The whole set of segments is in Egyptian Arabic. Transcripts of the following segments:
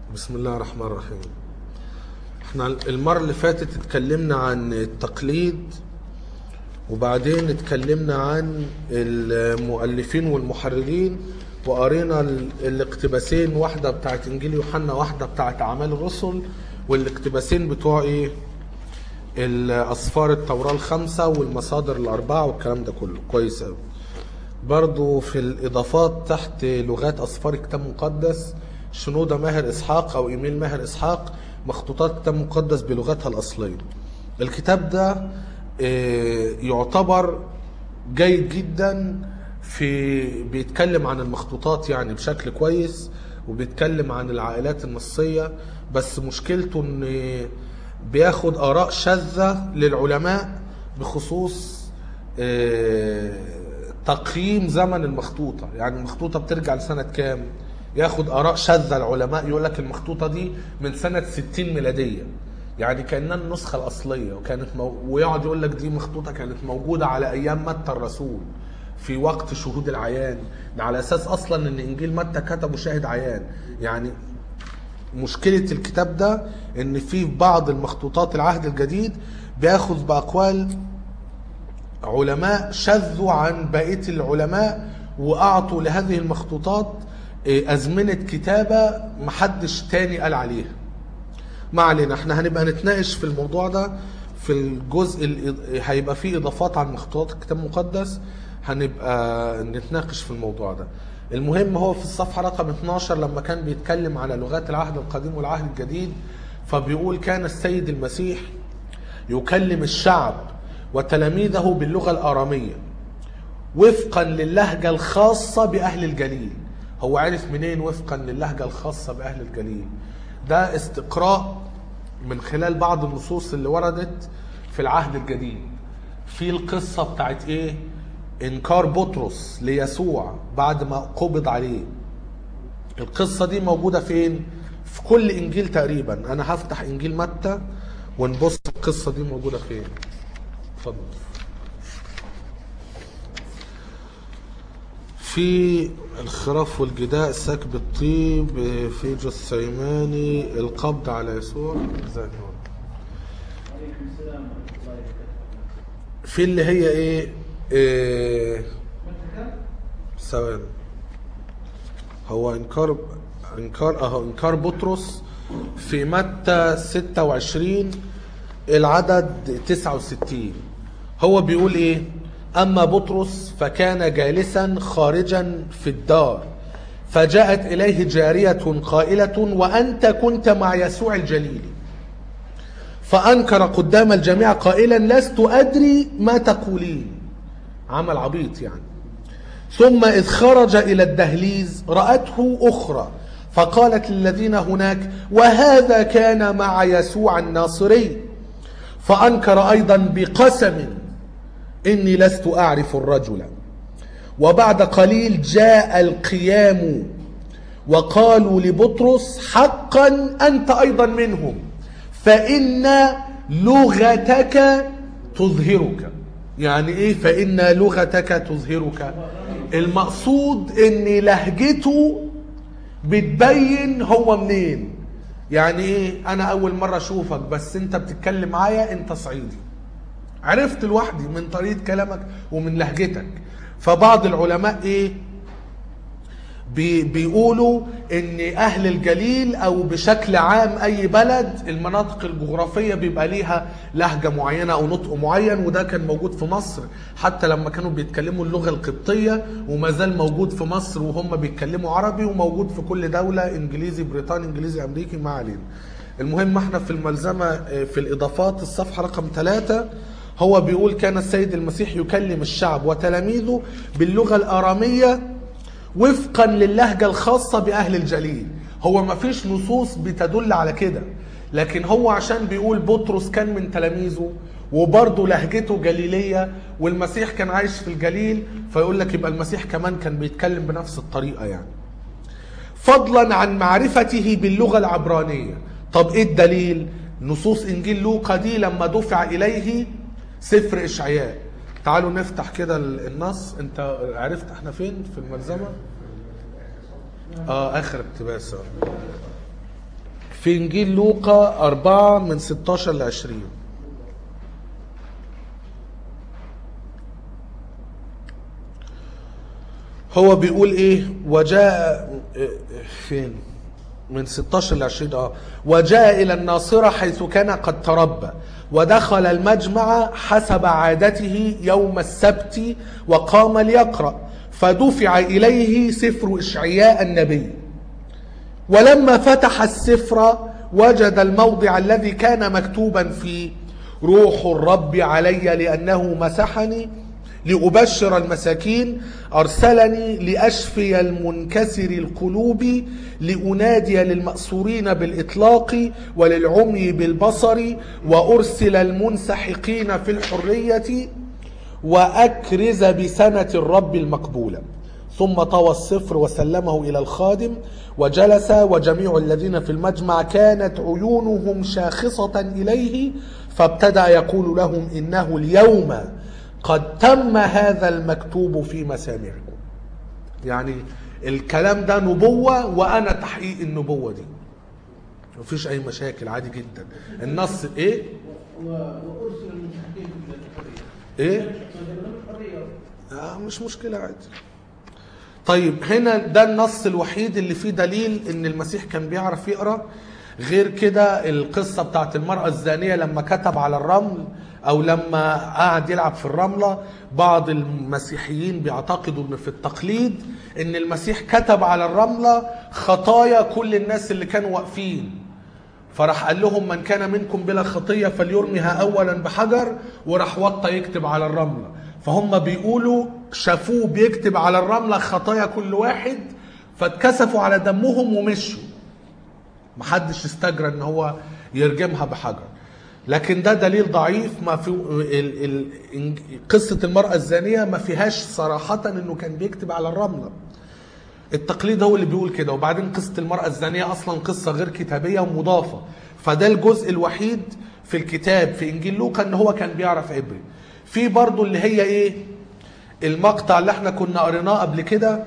بسم الله الرحمن الرحيم احنا المرة اللي فاتت اتكلمنا عن التقليد وبعدين اتكلمنا عن المؤلفين والمحررين وقرينا ال- الاقتباسين واحدة بتاعت انجيل يوحنا واحدة بتاعت اعمال الرسل والاقتباسين بتوع ايه الاسفار التوراة الخمسة والمصادر الاربعة والكلام ده كله كويس قوي برضو في الإضافات تحت لغات أصفار كتاب مقدس شنودة ماهر إسحاق أو إيميل ماهر إسحاق مخطوطات كتاب مقدس بلغتها الأصلية الكتاب ده آه، يعتبر جيد جدا في بيتكلم عن المخطوطات يعني بشكل كويس وبيتكلم عن العائلات النصية بس مشكلته ان بياخد آراء شاذة للعلماء بخصوص آه، تقييم زمن المخطوطة يعني المخطوطة بترجع لسنة كام ياخد آراء شاذة العلماء يقول لك المخطوطة دي من سنة 60 ميلادية يعني كأنها النسخة الأصلية وكانت مو... ويقعد يقول لك دي مخطوطة كانت موجودة على أيام متى الرسول في وقت شهود العيان ده على أساس أصلا إن إنجيل متى كتبه شاهد عيان يعني مشكلة الكتاب ده إن في بعض المخطوطات العهد الجديد بياخذ بأقوال علماء شذوا عن بقية العلماء وأعطوا لهذه المخطوطات إيه، أزمنة كتابة محدش تاني قال عليها ما علينا احنا هنبقى نتناقش في الموضوع ده في الجزء اللي هيبقى فيه إضافات عن مخطوطات الكتاب المقدس هنبقى نتناقش في الموضوع ده المهم هو في الصفحة رقم 12 لما كان بيتكلم على لغات العهد القديم والعهد الجديد فبيقول كان السيد المسيح يكلم الشعب وتلاميذه باللغة الآرامية وفقا للهجة الخاصة بأهل الجليل هو عرف منين وفقا للهجة الخاصة بأهل الجليل ده استقراء من خلال بعض النصوص اللي وردت في العهد الجديد في القصة بتاعت ايه انكار بطرس ليسوع بعد ما قبض عليه القصة دي موجودة فين في كل انجيل تقريبا انا هفتح انجيل متى ونبص القصة دي موجودة فين اتفضل في الخراف والجداء سكب الطيب في جثيماني القبض على يسوع ازيك يا ولد؟ عليكم السلام ورحمة الله وبركاته. في اللي هي ايه, إيه متى كم؟ ثواني هو انكار انكار اهو انكار بطرس في متى 26 العدد 69 هو بيقول ايه اما بطرس فكان جالسا خارجا في الدار فجاءت اليه جاريه قائله وانت كنت مع يسوع الجليلي فانكر قدام الجميع قائلا لست ادري ما تقولين عمل عبيط يعني ثم إذ خرج إلى الدهليز رأته أخرى فقالت للذين هناك وهذا كان مع يسوع الناصري فأنكر أيضا بقسم إني لست أعرف الرجل وبعد قليل جاء القيام وقالوا لبطرس حقا أنت أيضا منهم فإن لغتك تظهرك يعني ايه فإن لغتك تظهرك المقصود ان لهجته بتبين هو منين يعني ايه انا اول مرة اشوفك بس انت بتتكلم معايا انت صعيدي عرفت لوحدي من طريقة كلامك ومن لهجتك فبعض العلماء ايه بي بيقولوا ان اهل الجليل او بشكل عام اي بلد المناطق الجغرافيه بيبقى ليها لهجه معينه او نطق معين وده كان موجود في مصر حتى لما كانوا بيتكلموا اللغه القبطيه وما زال موجود في مصر وهم بيتكلموا عربي وموجود في كل دوله انجليزي بريطاني انجليزي امريكي ما علينا المهم احنا في الملزمه آه، في الاضافات الصفحه رقم ثلاثة هو بيقول كان السيد المسيح يكلم الشعب وتلاميذه باللغه الاراميه وفقا للهجة الخاصة بأهل الجليل هو ما فيش نصوص بتدل على كده لكن هو عشان بيقول بطرس كان من تلاميذه وبرضه لهجته جليلية والمسيح كان عايش في الجليل فيقول لك يبقى المسيح كمان كان بيتكلم بنفس الطريقة يعني فضلا عن معرفته باللغة العبرانية طب ايه الدليل نصوص انجيل لوقا دي لما دفع اليه سفر اشعياء تعالوا نفتح كده ال- النص انت عرفت احنا فين في الملزمة اه اخر اقتباس آه. في انجيل لوقا 4 من 16 ل 20 هو بيقول ايه وجاء فين من 16 ل 20 اه وجاء الى الناصره حيث كان قد تربى ودخل المجمع حسب عادته يوم السبت وقام ليقرا فدفع اليه سفر اشعياء النبي ولما فتح السفر وجد الموضع الذي كان مكتوبا فيه روح الرب علي لأنه مسحني لأبشر المساكين أرسلني لأشفي المنكسر القلوب لأنادي للمأسورين بالإطلاق وللعمي بالبصر وأرسل المنسحقين في الحرية وأكرز بسنة الرب المقبولة ثم طوى الصفر وسلمه إلى الخادم وجلس وجميع الذين في المجمع كانت عيونهم شاخصة إليه فابتدأ يقول لهم إنه اليوم قد تم هذا المكتوب في مسامعكم يعني الكلام ده نبوة وأنا تحقيق النبوة دي مفيش أي مشاكل عادي جدا النص إيه؟ و- وارسل المنسحقين في الحريه إيه؟ ما جابوا الحريه آه مش مشكلة عادي طيب هنا ده النص الوحيد اللي فيه دليل ان المسيح كان بيعرف يقرا غير كده القصة بتاعت المرأة الزانية لما كتب على الرمل او لما قعد يلعب في الرملة بعض المسيحيين بيعتقدوا ان في التقليد ان المسيح كتب على الرملة خطايا كل الناس اللي كانوا واقفين فراح قال لهم من كان منكم بلا خطية فليرمها أولا بحجر وراح وطى يكتب على الرملة فهم بيقولوا شافوه بيكتب على الرملة خطايا كل واحد فاتكسفوا على دمهم ومشوا محدش استجرى ان هو يرجمها بحجر لكن ده دليل ضعيف ما في ال ال إنج- قصة المرأة الزانية ما فيهاش صراحة انه كان بيكتب على الرملة التقليد هو اللي بيقول كده وبعدين قصة المرأة الزانية أصلا قصة غير كتابية ومضافة فده الجزء الوحيد في الكتاب في إنجيل لوقا إن هو كان بيعرف عبري في برضو اللي هي إيه المقطع اللي احنا كنا قريناه قبل كده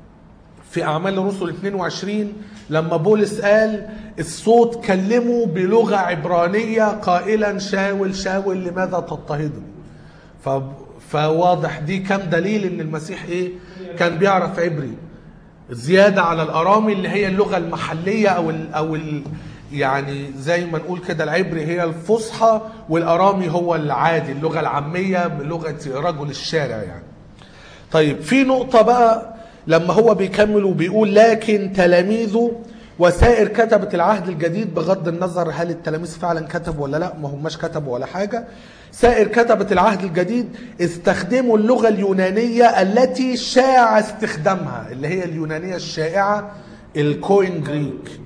في أعمال الرسل 22 لما بولس قال الصوت كلمه بلغة عبرانية قائلا شاول شاول لماذا تضطهدني ف... فواضح دي كم دليل ان المسيح ايه كان بيعرف عبري زيادة على الأرامي اللي هي اللغة المحلية أو ال أو ال يعني زي ما نقول كده العبري هي الفصحى والأرامي هو العادي اللغة العامية بلغة رجل الشارع يعني طيب في نقطة بقى لما هو بيكمل وبيقول لكن تلاميذه وسائر كتبة العهد الجديد بغض النظر هل التلاميذ فعلا كتبوا ولا لا ما هماش كتبوا ولا حاجة سائر كتبة العهد الجديد استخدموا اللغة اليونانية التي شاع استخدامها اللي هي اليونانية الشائعة الكوين جريك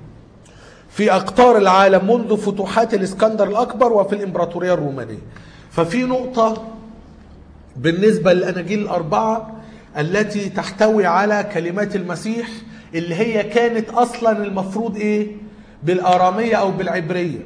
في أقطار العالم منذ فتوحات الإسكندر الأكبر وفي الإمبراطورية الرومانية ففي نقطة بالنسبة للأناجيل الأربعة التي تحتوي على كلمات المسيح اللي هي كانت أصلا المفروض إيه بالآرامية أو بالعبرية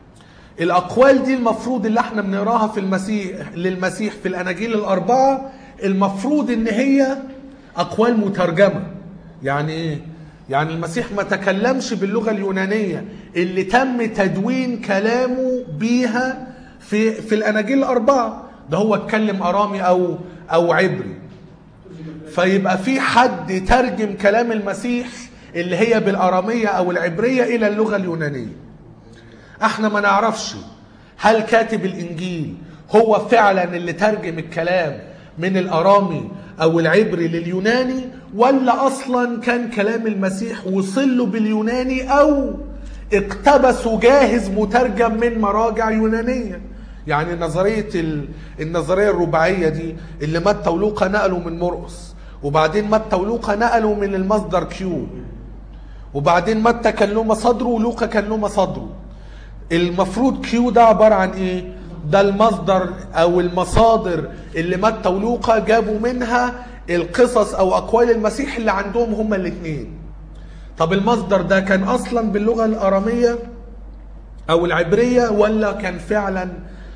الأقوال دي المفروض اللي احنا بنقراها في المسيح للمسيح في الأناجيل الأربعة المفروض إن هي أقوال مترجمة يعني إيه؟ يعني المسيح ما تكلمش باللغة اليونانية اللي تم تدوين كلامه بيها في في الأناجيل الأربعة ده هو اتكلم أرامي أو أو عبري فيبقى في حد ترجم كلام المسيح اللي هي بالأرامية أو العبرية إلى اللغة اليونانية احنا ما نعرفش هل كاتب الانجيل هو فعلا اللي ترجم الكلام من الارامي او العبري لليوناني ولا اصلا كان كلام المسيح وصل له باليوناني او اقتبسوا جاهز مترجم من مراجع يونانيه يعني نظريه ال... النظريه الرباعيه دي اللي متى ولوقا نقلوا من مرقس وبعدين متى ولوقا نقلوا من المصدر كيو وبعدين متى كان له مصادره ولوقا كان له مصادره المفروض كيو ده عبارة عن ايه ده المصدر او المصادر اللي متى ولوقا جابوا منها القصص او اقوال المسيح اللي عندهم هما الاثنين طب المصدر ده كان اصلا باللغة الارامية او العبرية ولا كان فعلا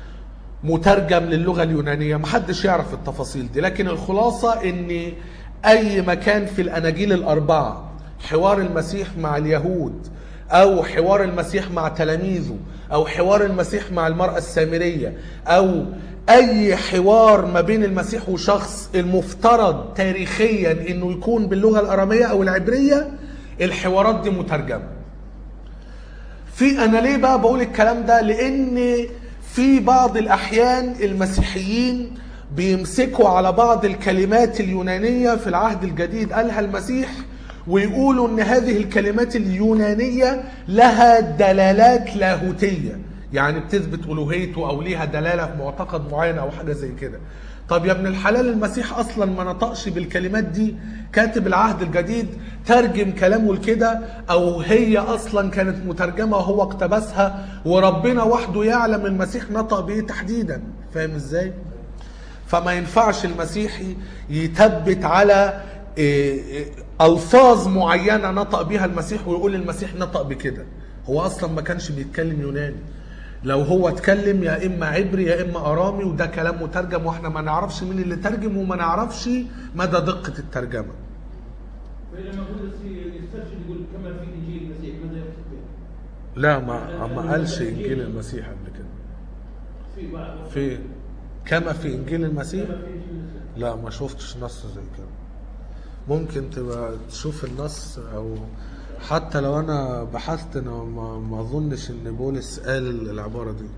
مترجم للغة اليونانية محدش يعرف التفاصيل دي لكن الخلاصة ان اي مكان في الاناجيل الاربعة حوار المسيح مع اليهود او حوار المسيح مع تلاميذه او حوار المسيح مع المرأة السامرية او اي حوار ما بين المسيح وشخص المفترض تاريخيا انه يكون باللغة الارامية او العبرية الحوارات دي مترجمة في انا ليه بقى بقول الكلام ده لان في بعض الاحيان المسيحيين بيمسكوا على بعض الكلمات اليونانية في العهد الجديد قالها المسيح ويقولوا ان هذه الكلمات اليونانية لها دلالات لاهوتية يعني بتثبت الوهيته او ليها دلالة في معتقد معين او حاجة زي كده طب يا ابن الحلال المسيح اصلا ما نطقش بالكلمات دي كاتب العهد الجديد ترجم كلامه لكده او هي اصلا كانت مترجمه وهو اقتبسها وربنا وحده يعلم المسيح نطق بايه تحديدا فاهم ازاي فما ينفعش المسيحي يثبت على إيه، إيه، الفاظ معينه نطق بيها المسيح ويقول المسيح نطق بكده هو اصلا ما كانش بيتكلم يوناني لو هو اتكلم يا اما عبري يا اما ارامي وده كلام مترجم واحنا ما نعرفش مين اللي ترجم وما نعرفش مدى دقه الترجمه فلما يقول يسترشد يقول كما في انجيل المسيح ماذا يقصد به؟ لا ما ما قالش انجيل المسيح قبل كده في بعض في كما في انجيل المسيح كما في انجيل المسيح لا ما شفتش نص زي كده ممكن تبقى تشوف النص او حتى لو انا بحثت انا ما, ما اظنش ان بولس قال العباره دي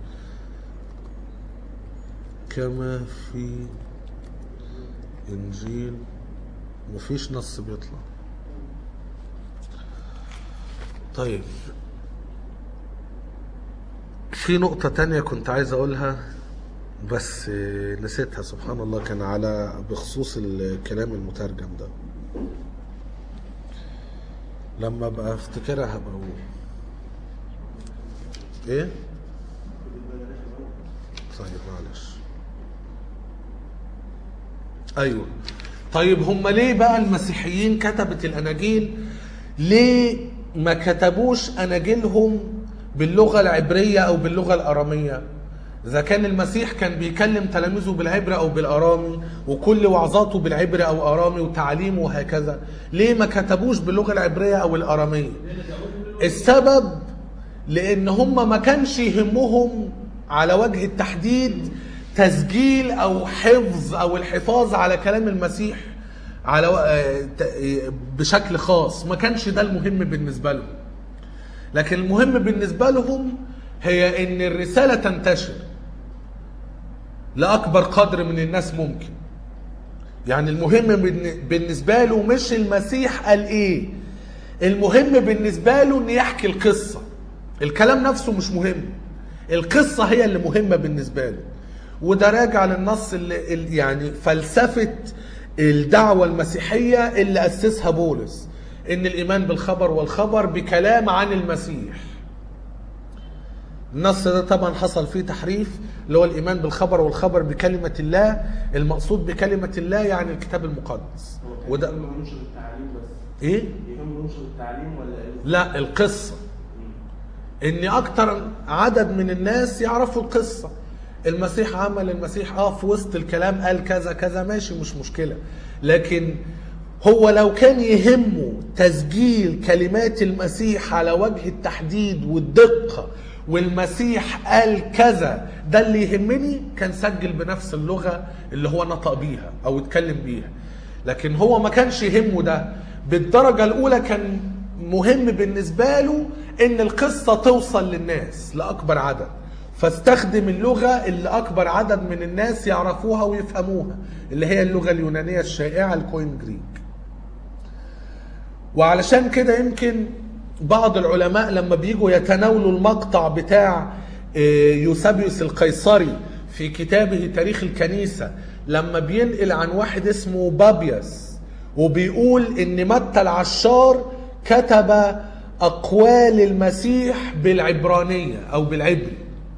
كما في انجيل مفيش نص بيطلع طيب في نقطة تانية كنت عايز أقولها بس آه، نسيتها سبحان الله كان على بخصوص الكلام المترجم ده لما ابقى افتكرها هبقى اقول ايه طيب معلش ايوه طيب هم ليه بقى المسيحيين كتبت الاناجيل ليه ما كتبوش اناجيلهم باللغه العبريه او باللغه الاراميه اذا كان المسيح كان بيكلم تلاميذه بالعبري او بالارامي وكل وعظاته بالعبري او ارامي وتعليمه وهكذا ليه ما كتبوش باللغه العبريه او الاراميه السبب لان هم ما كانش يهمهم على وجه التحديد تسجيل او حفظ او الحفاظ على كلام المسيح على و- آه، ت- آه، بشكل خاص ما كانش ده المهم بالنسبه لهم لكن المهم بالنسبه لهم هي ان الرساله تنتشر لاكبر قدر من الناس ممكن يعني المهم بالن- بالنسبه له مش المسيح قال ايه المهم بالنسبه له ان يحكي القصه الكلام نفسه مش مهم القصه هي اللي مهمه بالنسبه له وده راجع للنص اللي اللي- يعني فلسفه الدعوه المسيحيه اللي اسسها بولس ان الايمان بالخبر والخبر بكلام عن المسيح النص ده طبعا حصل فيه تحريف اللي هو الايمان بالخبر والخبر بكلمه الله المقصود بكلمه الله يعني الكتاب المقدس هو وده كان يهمه ينشر التعليم بس ايه يهمه ينشر التعليم ولا ايه؟ لا القصه ان اكتر عدد من الناس يعرفوا القصه المسيح عمل المسيح اه في وسط الكلام قال كذا كذا ماشي مش مشكله لكن هو لو كان يهمه تسجيل كلمات المسيح على وجه التحديد والدقه والمسيح قال كذا ده اللي يهمني كان سجل بنفس اللغه اللي هو نطق بيها او اتكلم بيها لكن هو ما كانش يهمه ده بالدرجه الاولى كان مهم بالنسبه له ان القصه توصل للناس لاكبر عدد فاستخدم اللغه اللي اكبر عدد من الناس يعرفوها ويفهموها اللي هي اللغه اليونانيه الشائعه الكوين جريك وعلشان كده يمكن بعض العلماء لما بيجوا يتناولوا المقطع بتاع آه، يوسابيوس القيصري في كتابه تاريخ الكنيسة لما بينقل عن واحد اسمه بابياس وبيقول ان متى العشار كتب اقوال المسيح بالعبرانية او بالعبري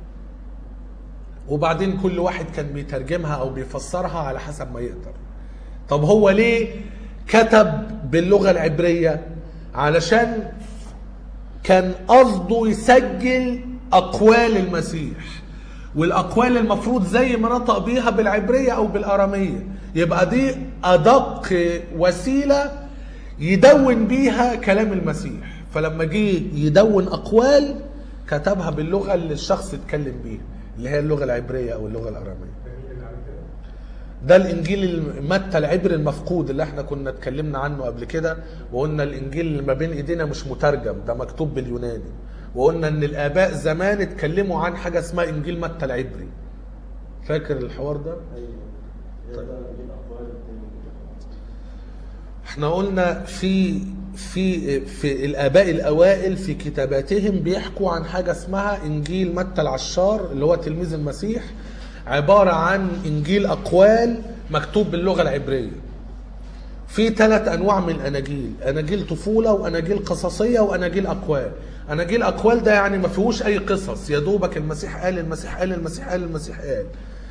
وبعدين كل واحد كان بيترجمها او بيفسرها على حسب ما يقدر طب هو ليه كتب باللغة العبرية علشان كان قصده يسجل أقوال المسيح والأقوال المفروض زي ما نطق بيها بالعبرية أو بالأرامية يبقى دي أدق وسيلة يدون بيها كلام المسيح فلما جه يدون اقوال كتبها باللغه اللي الشخص اتكلم بيها اللي هي اللغه العبريه او اللغه الاراميه ده الانجيل الم- متى العبري المفقود اللي احنا كنا اتكلمنا عنه قبل كده وقلنا الانجيل اللي ما بين ايدينا مش مترجم ده مكتوب باليوناني وقلنا ان الاباء زمان اتكلموا عن حاجه اسمها انجيل متى العبري فاكر الحوار ده ايوه يقدر يجيب اقوال التاني احنا قلنا في في في الاباء الاوائل في كتاباتهم بيحكوا عن حاجه اسمها انجيل متى العشار اللي هو تلميذ المسيح عباره عن انجيل اقوال مكتوب باللغه العبريه في ثلاث انواع من الاناجيل اناجيل طفوله واناجيل قصصيه واناجيل اقوال اناجيل اقوال ده يعني ما فيهوش اي قصص يا دوبك المسيح قال المسيح قال المسيح قال المسيح قال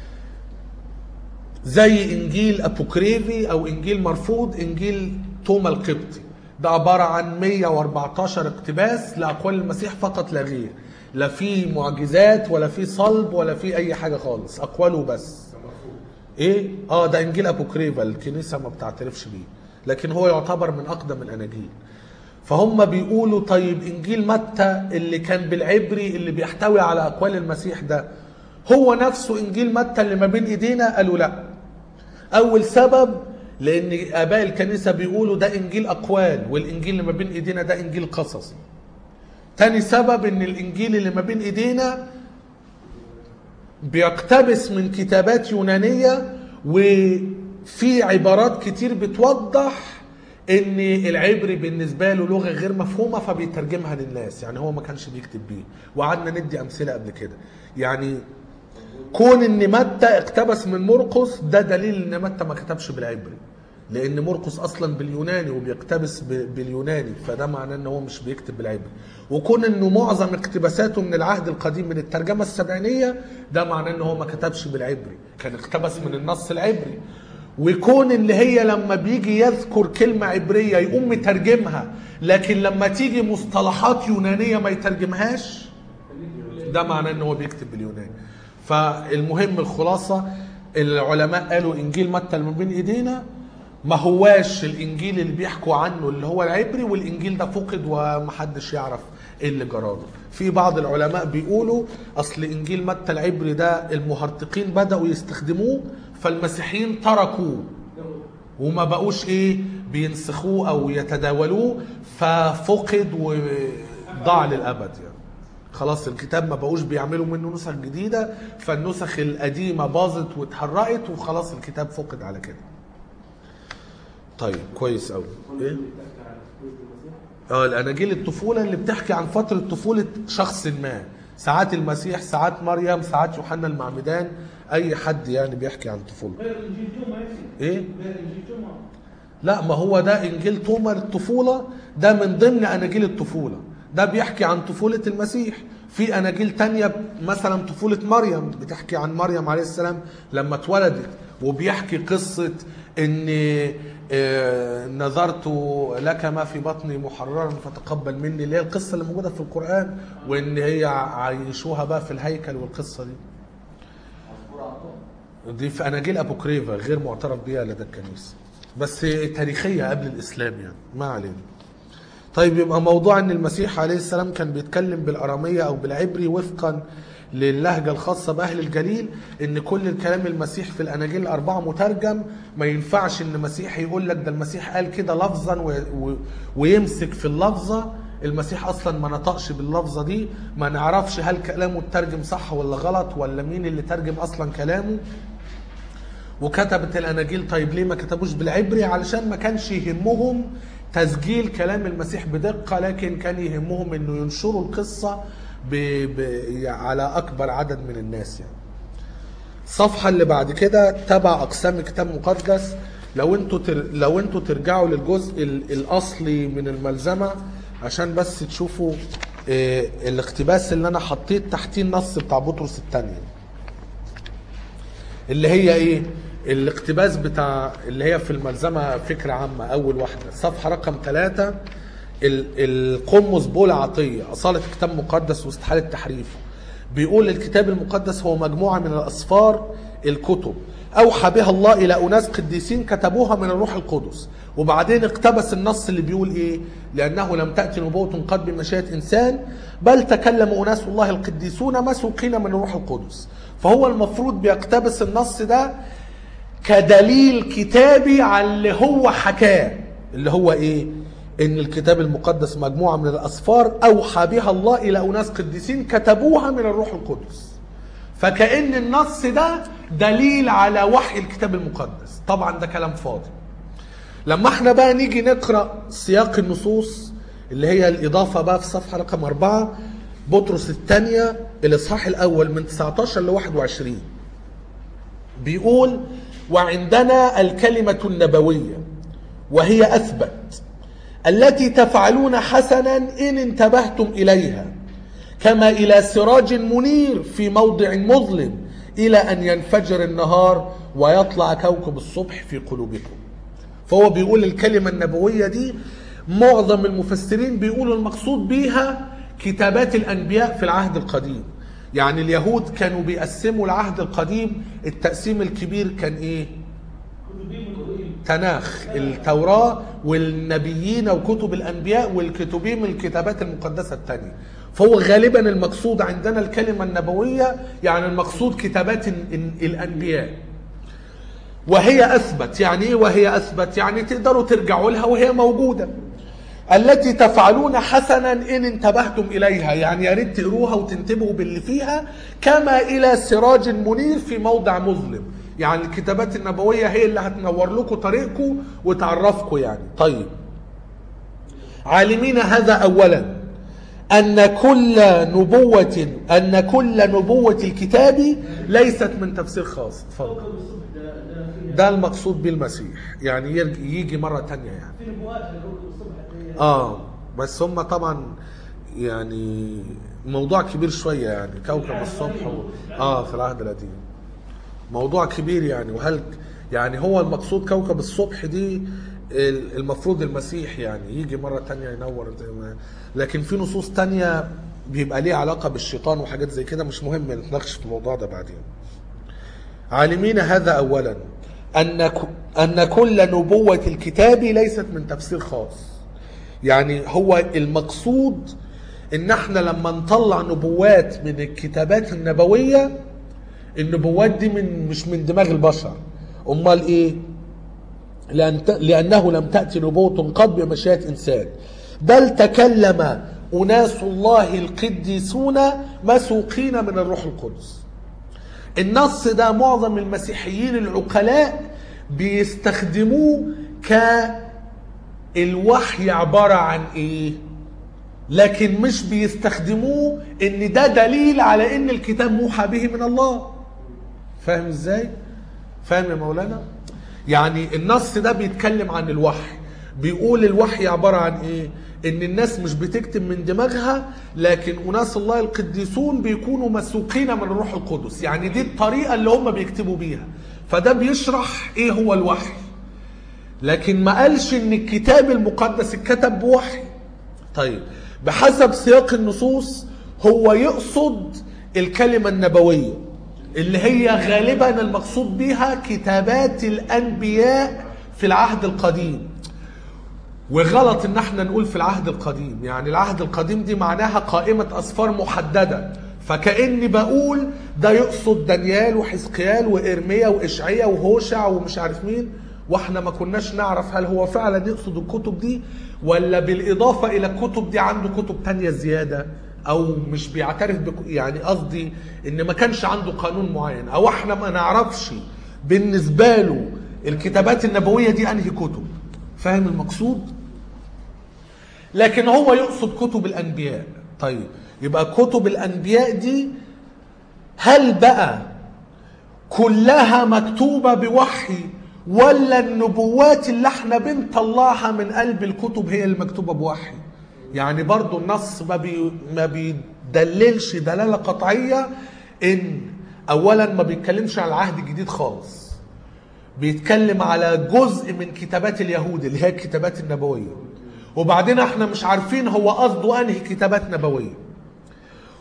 زي انجيل ابوكريفي او انجيل مرفوض انجيل توما القبطي ده عباره عن 114 اقتباس لاقوال المسيح فقط لا غير لا في معجزات ولا في صلب ولا في اي حاجه خالص اقواله بس ايه اه ده انجيل ابوكريفا الكنيسه ما بتعترفش بيه لكن هو يعتبر من اقدم الاناجيل فهم بيقولوا طيب انجيل متى اللي كان بالعبري اللي بيحتوي على اقوال المسيح ده هو نفسه انجيل متى اللي ما بين ايدينا قالوا لا اول سبب لان اباء الكنيسه بيقولوا ده انجيل اقوال والانجيل اللي ما بين ايدينا ده انجيل قصصي تاني سبب ان الانجيل اللي ما بين ايدينا بيقتبس من كتابات يونانية وفي عبارات كتير بتوضح ان العبري بالنسبة له لغة غير مفهومة فبيترجمها للناس يعني هو ما كانش بيكتب بيه وقعدنا ندي امثلة قبل كده يعني كون ان متى اقتبس من مرقس ده دليل ان متى ما كتبش بالعبري لان مرقس اصلا باليوناني وبيقتبس ب- باليوناني فده معناه ان هو مش بيكتب بالعبري وكون انه معظم اقتباساته من العهد القديم من الترجمه السبعينيه ده معناه ان هو ما كتبش بالعبري كان اقتبس من النص العبري وكون اللي هي لما بيجي يذكر كلمه عبريه يقوم مترجمها لكن لما تيجي مصطلحات يونانيه ما يترجمهاش ده معناه ان هو بيكتب باليوناني فالمهم الخلاصه العلماء قالوا انجيل متى اللي ما بين ايدينا ما هواش الانجيل اللي بيحكوا عنه اللي هو العبري والانجيل ده فقد ومحدش يعرف ايه اللي جراله في بعض العلماء بيقولوا اصل انجيل متى العبري ده المهرطقين بداوا يستخدموه فالمسيحيين تركوه وما بقوش ايه بينسخوه او يتداولوه ففقد وضاع للابد يعني خلاص الكتاب ما بقوش بيعملوا منه نسخ جديده فالنسخ القديمه باظت واتحرقت وخلاص الكتاب فقد على كده طيب كويس قوي كل ايه اللي بتحكي عن طفولة المسيح اه الاناجيل الطفوله اللي بتحكي عن فتره طفوله شخص ما ساعات المسيح ساعات مريم ساعات يوحنا المعمدان اي حد يعني بيحكي عن طفولته غير انجيل توما يا سيدي ايه غير انجيل توما لا ما هو ده انجيل توما الطفوله ده من ضمن اناجيل الطفوله ده بيحكي عن طفوله المسيح في اناجيل تانية مثلا طفوله مريم بتحكي عن مريم عليه السلام لما اتولدت وبيحكي قصه ان آه، نذرت لك ما في بطني محررا فتقبل مني اللي هي القصه اللي موجوده في القران وان هي عايشوها بقى في الهيكل والقصه دي عصفور عطاء دي في اناجيل ابوكريفا غير معترف بها لدى الكنيسه بس تاريخيه قبل الاسلام يعني ما علينا طيب يبقى موضوع ان المسيح عليه السلام كان بيتكلم بالاراميه او بالعبري وفقا للهجه الخاصه باهل الجليل ان كل الكلام المسيح في الاناجيل الاربعه مترجم ما ينفعش ان مسيح يقول لك ده المسيح قال كده لفظا و... و... ويمسك في اللفظه المسيح اصلا ما نطقش باللفظه دي ما نعرفش هل كلامه اترجم صح ولا غلط ولا مين اللي ترجم اصلا كلامه وكتبت الاناجيل طيب ليه ما كتبوش بالعبري علشان ما كانش يهمهم تسجيل كلام المسيح بدقه لكن كان يهمهم انه ينشروا القصه ب... ب... على اكبر عدد من الناس يعني الصفحه اللي بعد كده تبع اقسام كتاب مقدس لو انتوا تر... لو انتوا ترجعوا للجزء ال... الاصلي من الملزمه عشان بس تشوفوا اه الاقتباس اللي انا حطيت تحتيه النص بتاع بطرس الثانيه اللي هي ايه الاقتباس بتاع اللي هي في الملزمه فكره عامه اول واحده صفحه رقم ثلاثة القمص بولا عطيه اصاله كتاب مقدس واستحاله تحريفه بيقول الكتاب المقدس هو مجموعه من الاسفار الكتب اوحى بها الله الى اناس قديسين كتبوها من الروح القدس وبعدين اقتبس النص اللي بيقول ايه لانه لم تاتي نبوه قد بمشيئه انسان بل تكلم اناس الله القديسون مسوقين من الروح القدس فهو المفروض بيقتبس النص ده كدليل كتابي على اللي هو حكاه اللي هو ايه ان الكتاب المقدس مجموعه من الاسفار اوحى بها الله الى اناس قديسين كتبوها من الروح القدس فكأن النص ده دليل على وحي الكتاب المقدس طبعا ده كلام فاضي لما احنا بقى نيجي نقرأ سياق النصوص اللي هي الإضافة بقى في صفحة رقم أربعة بطرس الثانية الإصحاح الأول من 19 ل 21 بيقول وعندنا الكلمة النبوية وهي أثبت التي تفعلون حسنا إن انتبهتم إليها كما إلى سراج منير في موضع مظلم إلى أن ينفجر النهار ويطلع كوكب الصبح في قلوبكم فهو بيقول الكلمة النبوية دي معظم المفسرين بيقولوا المقصود بيها كتابات الأنبياء في العهد القديم يعني اليهود كانوا بيقسموا العهد القديم التقسيم الكبير كان ايه كتبين وكتبين تناخ التوراة والنبيين وكتب الأنبياء والكتبين من الكتابات المقدسة الثانية فهو غالبا المقصود عندنا الكلمة النبوية يعني المقصود كتابات ال- ال- الأنبياء وهي أثبت يعني إيه وهي أثبت يعني تقدروا ترجعوا لها وهي موجودة التي تفعلون حسنا إن انتبهتم إليها يعني يا ريت تقروها وتنتبهوا باللي فيها كما إلى سراج منير في موضع مظلم يعني الكتابات النبوية هي اللي هتنور لكم طريقكم وتعرفكم يعني طيب عالمين هذا أولا أن كل نبوة أن كل نبوة الكتاب ليست من تفسير خاص اتفضل كوكب الصبح ده ده فيه ده المقصود بالمسيح يعني يرج- يجي مرة تانية يعني في نبوات لكوكب الصبح هتلاقيها. اه بس هم طبعا يعني موضوع كبير شوية يعني كوكب الصبح و... اه في العهد القديم موضوع كبير يعني وهل يعني هو المقصود كوكب الصبح دي ال- المفروض المسيح يعني يجي مرة تانية ينور زي ما لكن في نصوص تانية بيبقى ليه علاقة بالشيطان وحاجات زي كده مش مهم نتناقش في الموضوع ده بعدين عالمين هذا اولا ان ك- ان كل نبوه الكتاب ليست من تفسير خاص يعني هو المقصود ان احنا لما نطلع نبوات من الكتابات النبويه النبوات دي من مش من دماغ البشر امال ايه لأن ت- لأنه لم تأتي نبوة قد بمشيئة إنسان بل تكلم أناس الله القديسون مسوقين من الروح القدس النص ده معظم المسيحيين العقلاء بيستخدموه كالوحي عبارة عن ايه لكن مش بيستخدموه ان ده دليل على ان الكتاب موحى به من الله فاهم ازاي فاهم يا مولانا يعني النص ده بيتكلم عن الوحي بيقول الوحي عبارة عن ايه ان الناس مش بتكتب من دماغها لكن اناس الله القديسون بيكونوا مسوقين من الروح القدس يعني دي الطريقة اللي هم بيكتبوا بيها فده بيشرح ايه هو الوحي لكن ما قالش ان الكتاب المقدس اتكتب بوحي طيب بحسب سياق النصوص هو يقصد الكلمة النبوية اللي هي غالبا المقصود بها كتابات الأنبياء في العهد القديم وغلط ان احنا نقول في العهد القديم يعني العهد القديم دي معناها قائمة أسفار محددة فكأني بقول ده يقصد دانيال وحزقيال وإرميا وإشعيا وهوشع ومش عارف مين واحنا ما كناش نعرف هل هو فعلا يقصد الكتب دي ولا بالإضافة إلى الكتب دي عنده كتب تانية زيادة أو مش بيعترف بك يعني قصدي إن ما كانش عنده قانون معين أو احنا ما نعرفش بالنسبة له الكتابات النبوية دي أنهي كتب فاهم المقصود؟ لكن هو يقصد كتب الانبياء طيب يبقى كتب الانبياء دي هل بقى كلها مكتوبة بوحي ولا النبوات اللي احنا بنطلعها من قلب الكتب هي اللي مكتوبة بوحي يعني برضو النص ما, بي ما بيدللش دلالة قطعية ان اولا ما بيتكلمش عن العهد الجديد خالص بيتكلم على جزء من كتابات اليهود اللي هي الكتابات النبوية وبعدين احنا مش عارفين هو قصده انهي كتابات نبوية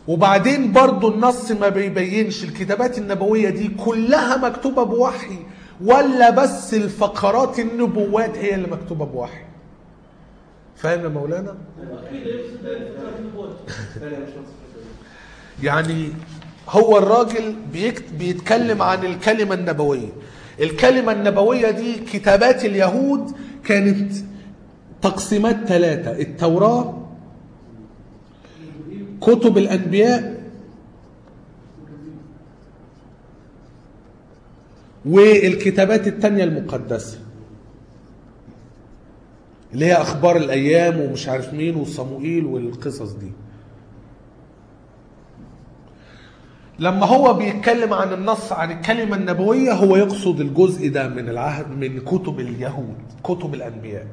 وبعدين برضو النص ما بيبينش الكتابات النبوية دي كلها مكتوبة بوحي ولا بس الفقرات النبوات هي اللي مكتوبة بوحي فاهم يا مولانا؟ اكيد يقصد فكره النبوات لا لا مش نفس الفكره يعني هو الراجل بيكت بيتكلم عن الكلمة النبوية الكلمة النبوية دي كتابات اليهود كانت تقسيمات ثلاثة التوراة كتب الأنبياء والكتابات التانية المقدسة اللي هي أخبار الأيام ومش عارف مين وصموئيل والقصص دي لما هو بيتكلم عن النص عن الكلمة النبوية هو يقصد الجزء ده من العهد من كتب اليهود كتب الأنبياء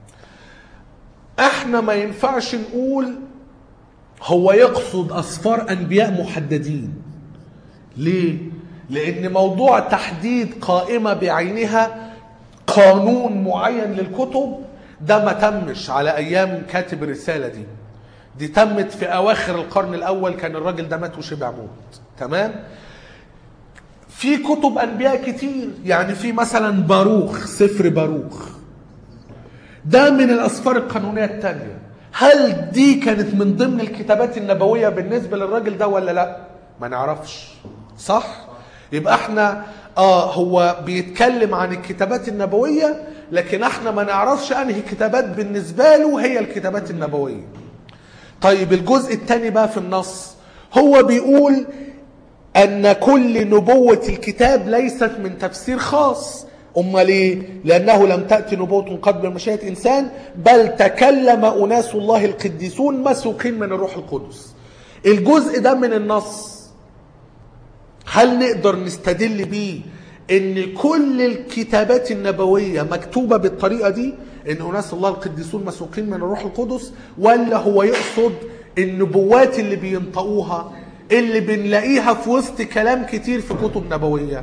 احنا ما ينفعش نقول هو يقصد أسفار أنبياء محددين ليه؟ لأن موضوع تحديد قائمة بعينها قانون معين للكتب ده ما تمش على أيام كاتب الرسالة دي دي تمت في أواخر القرن الأول كان الراجل ده مات وشبع موت تمام؟ في كتب أنبياء كتير يعني في مثلا باروخ سفر باروخ ده من الأسفار القانونية التانية هل دي كانت من ضمن الكتابات النبوية بالنسبة للراجل ده ولا لا ما نعرفش صح يبقى احنا اه هو بيتكلم عن الكتابات النبوية لكن احنا ما نعرفش انهي كتابات بالنسبة له هي الكتابات النبوية طيب الجزء الثاني بقى في النص هو بيقول ان كل نبوة الكتاب ليست من تفسير خاص امال ايه لانه لم تاتي نبوه قد بمشيئه انسان بل تكلم اناس الله القديسون مسوقين من الروح القدس الجزء ده من النص هل نقدر نستدل بيه ان كل الكتابات النبويه مكتوبه بالطريقه دي ان اناس الله القديسون مسوقين من الروح القدس ولا هو يقصد النبوات اللي بينطقوها اللي بنلاقيها في وسط كلام كتير في كتب نبويه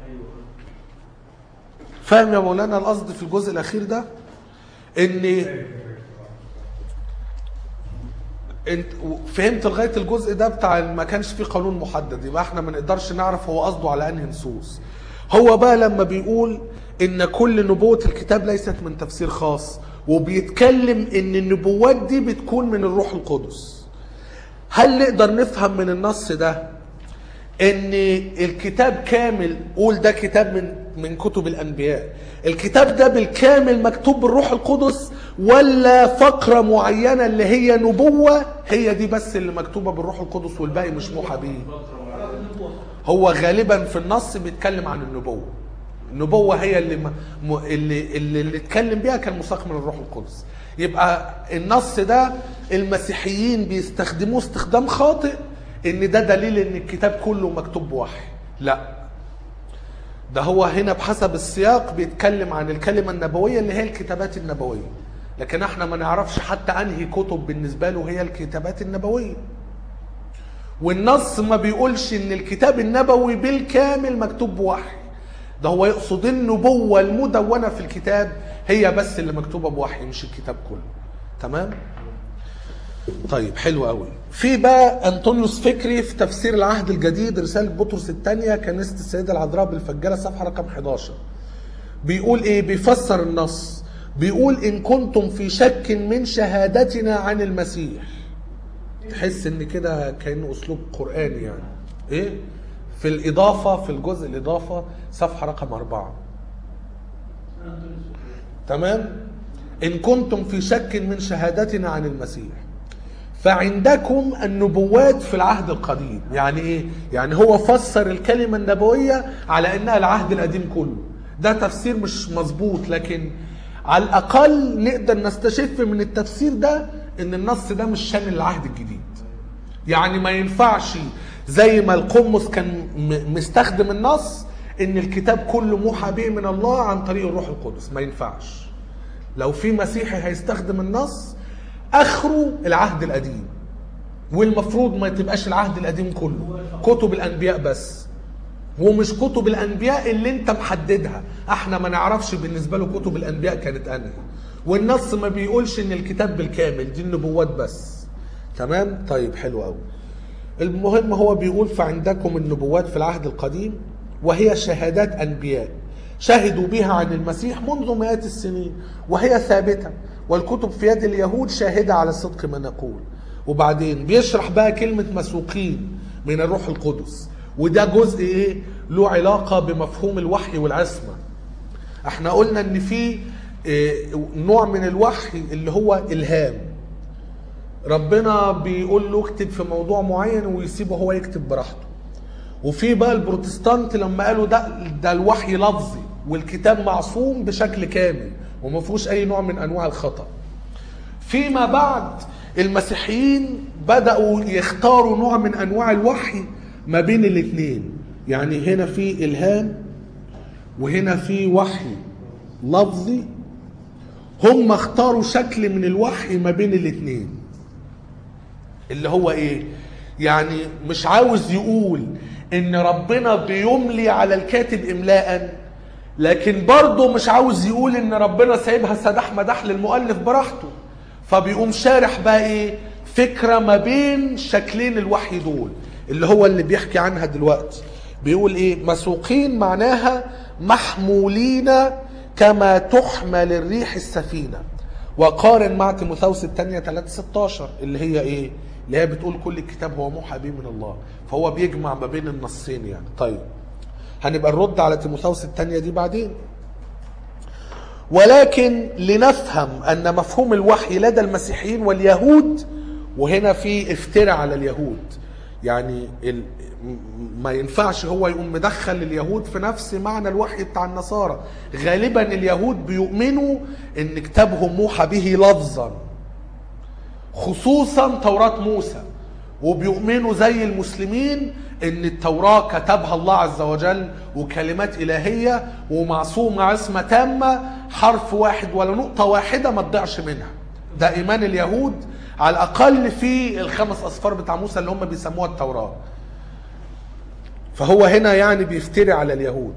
فاهم يا مولانا القصد في الجزء الاخير ده ان انت فهمت لغايه الجزء ده بتاع ما كانش فيه قانون محدد يبقى احنا ما نقدرش نعرف هو قصده على انهي نصوص هو بقى لما بيقول ان كل نبوه الكتاب ليست من تفسير خاص وبيتكلم ان النبوات دي بتكون من الروح القدس هل نقدر نفهم من النص ده ان الكتاب كامل قول ده كتاب من من كتب الانبياء الكتاب ده بالكامل مكتوب بالروح القدس ولا فقره معينه اللي هي نبوه هي دي بس اللي مكتوبه بالروح القدس والباقي مش موحى بيه هو غالبا في النص بيتكلم عن النبوه النبوه هي اللي م... م- اللي اللي, اللي اتكلم بيها كان مساق من الروح القدس يبقى النص ده المسيحيين بيستخدموه استخدام خاطئ ان ده دليل ان الكتاب كله مكتوب بوحي لا ده هو هنا بحسب السياق بيتكلم عن الكلمة النبوية اللي هي الكتابات النبوية لكن احنا ما نعرفش حتى انهي كتب بالنسبة له هي الكتابات النبوية والنص ما بيقولش ان الكتاب النبوي بالكامل مكتوب بوحي ده هو يقصد النبوة المدونة في الكتاب هي بس اللي مكتوبة بوحي مش الكتاب كله تمام طيب حلو قوي في بقى انطونيوس فكري في تفسير العهد الجديد رساله بطرس الثانيه كنيسه السيده العذراء بالفجاله صفحه رقم 11 بيقول ايه بيفسر النص بيقول ان كنتم في شك من شهادتنا عن المسيح تحس ان كده كانه اسلوب قراني يعني ايه في الاضافه في الجزء الاضافه صفحه رقم أربعة تمام ان كنتم في شك من شهادتنا عن المسيح فعندكم النبوات في العهد القديم يعني ايه يعني هو فسر الكلمه النبويه على انها العهد القديم كله ده تفسير مش مظبوط لكن على الاقل نقدر نستشف من التفسير ده ان النص ده مش شامل العهد الجديد يعني ما ينفعش زي ما القمص كان م- مستخدم النص ان الكتاب كله موحى به من الله عن طريق الروح القدس ما ينفعش لو في مسيحي هيستخدم النص اخره العهد القديم والمفروض ما تبقاش العهد القديم كله كتب الانبياء بس ومش كتب الانبياء اللي انت محددها احنا ما نعرفش بالنسبه له كتب الانبياء كانت انهي والنص ما بيقولش ان الكتاب بالكامل دي النبوات بس تمام طيب حلو قوي المهم هو بيقول فعندكم النبوات في العهد القديم وهي شهادات أنبياء شهدوا بها عن المسيح منذ مئات السنين وهي ثابتة والكتب في يد اليهود شاهدة على صدق ما نقول وبعدين بيشرح بقى كلمة مسوقين من الروح القدس وده جزء ايه له علاقة بمفهوم الوحي والعصمة احنا قلنا ان في إيه، نوع من الوحي اللي هو الهام ربنا بيقول له اكتب في موضوع معين ويسيبه هو يكتب براحته وفي بقى البروتستانت لما قالوا ده ده الوحي لفظي والكتاب معصوم بشكل كامل وما فيهوش اي نوع من انواع الخطا فيما بعد المسيحيين بداوا يختاروا نوع من انواع الوحي ما بين الاثنين يعني هنا في الهام وهنا في وحي لفظي هم اختاروا شكل من الوحي ما بين الاثنين اللي هو ايه يعني مش عاوز يقول ان ربنا بيملي على الكاتب املاء لكن برضه مش عاوز يقول ان ربنا سايبها سداح مداح للمؤلف براحته فبيقوم شارح بقى ايه فكره ما بين شكلين الوحي دول اللي هو اللي بيحكي عنها دلوقتي بيقول ايه مسوقين معناها محمولين كما تحمل الريح السفينه وقارن مع تيموثاوس الثانيه 3 16 اللي هي ايه اللي هي بتقول كل الكتاب هو موحى به من الله فهو بيجمع ما بين النصين يعني طيب هنبقى نرد على تيموثاوس الثانيه دي بعدين ولكن لنفهم ان مفهوم الوحي لدى المسيحيين واليهود وهنا في افتراء على اليهود يعني ال... م- ما ينفعش هو يقوم مدخل اليهود في نفس معنى الوحي بتاع النصارى غالبا اليهود بيؤمنوا ان كتابهم موحى به لفظا خصوصا توراة موسى وبيؤمنوا زي المسلمين ان التوراة كتبها الله عز وجل وكلمات الهية ومعصومة عصمة تامة حرف واحد ولا نقطة واحدة ما تضيعش منها ده ايمان اليهود على الاقل في الخمس اصفار بتاع موسى اللي هم بيسموها التوراة فهو هنا يعني بيفتري على اليهود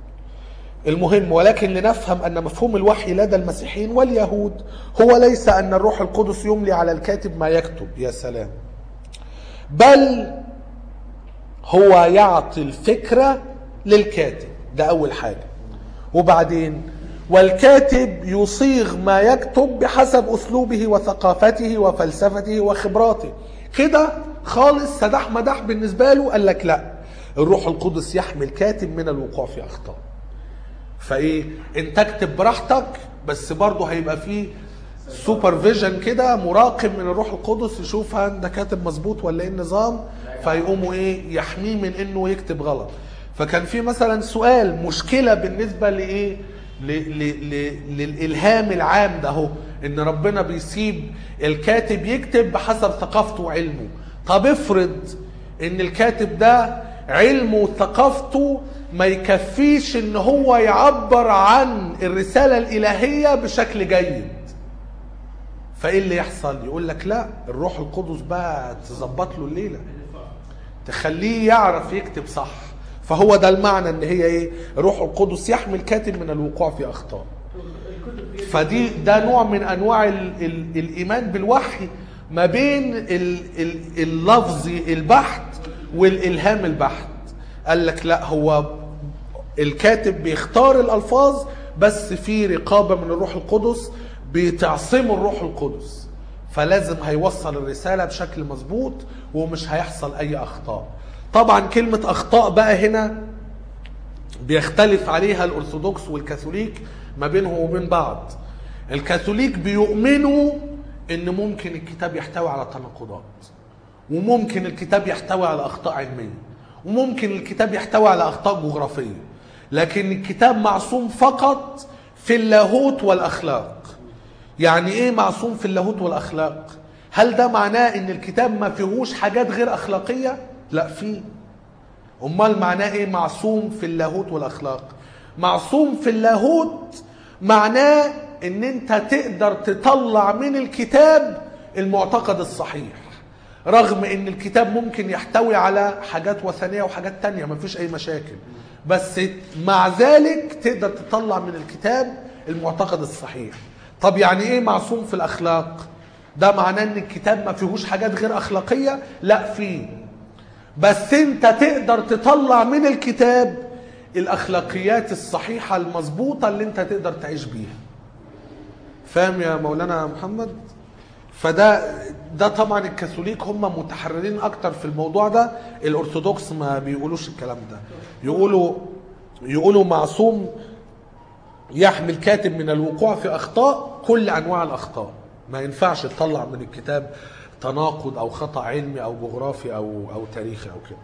المهم ولكن لنفهم ان مفهوم الوحي لدى المسيحيين واليهود هو ليس ان الروح القدس يملي على الكاتب ما يكتب يا سلام بل هو يعطي الفكره للكاتب ده اول حاجه وبعدين والكاتب يصيغ ما يكتب بحسب اسلوبه وثقافته وفلسفته وخبراته كده خالص سداح مداح بالنسبه له قال لك لا الروح القدس يحمي الكاتب من الوقوع في اخطاء فايه انت اكتب براحتك بس برضه هيبقى فيه سوبرفيجن كده مراقب من الروح القدس يشوف هل ده كاتب مظبوط ولا ايه النظام فيقوموا ايه يحميه من انه يكتب غلط فكان في مثلا سؤال مشكله بالنسبه لايه ل- ل- ل- للالهام العام ده اهو ان ربنا بيسيب الكاتب يكتب بحسب ثقافته وعلمه طب افرض ان الكاتب ده علمه وثقافته ما يكفيش ان هو يعبر عن الرساله الالهيه بشكل جيد فايه اللي يحصل يقول لك لا الروح القدس بقى تظبط له الليله تخليه يعرف يكتب صح فهو ده المعنى ان هي ايه الروح القدس يحمي الكاتب من الوقوع في اخطاء الكتب في فدي ده نوع من انواع ال ال الايمان بالوحي ما بين ال ال اللفظي البحت والالهام البحت قال لك لا هو الكاتب بيختار الالفاظ بس في رقابه من الروح القدس بتعصمه الروح القدس فلازم هيوصل الرساله بشكل مظبوط ومش هيحصل اي اخطاء طبعا كلمه اخطاء بقى هنا بيختلف عليها الارثوذكس والكاثوليك ما بينهم وبين بعض الكاثوليك بيؤمنوا ان ممكن الكتاب يحتوي على تناقضات وممكن الكتاب يحتوي على اخطاء علميه وممكن الكتاب يحتوي على اخطاء جغرافيه لكن الكتاب معصوم فقط في اللاهوت والاخلاق يعني ايه معصوم في اللاهوت والاخلاق هل ده معناه ان الكتاب ما فيهوش حاجات غير اخلاقيه لا فيه امال معناه ايه معصوم في اللاهوت والاخلاق معصوم في اللاهوت معناه ان انت تقدر تطلع من الكتاب المعتقد الصحيح رغم ان الكتاب ممكن يحتوي على حاجات وثنيه وحاجات تانية ما فيش اي مشاكل بس مع ذلك تقدر تطلع من الكتاب المعتقد الصحيح طب يعني ايه معصوم في الاخلاق ده معناه ان الكتاب ما فيهوش حاجات غير اخلاقيه لا فيه بس انت تقدر تطلع من الكتاب الاخلاقيات الصحيحه المظبوطه اللي انت تقدر تعيش بيها فاهم يا مولانا محمد فده ده طبعا الكاثوليك هم متحررين اكتر في الموضوع ده الارثوذكس ما بيقولوش الكلام ده يقولوا يقولوا معصوم يحمل كاتب من الوقوع في اخطاء كل انواع الاخطاء ما ينفعش تطلع من الكتاب تناقض او خطا علمي او جغرافي او او تاريخي او كده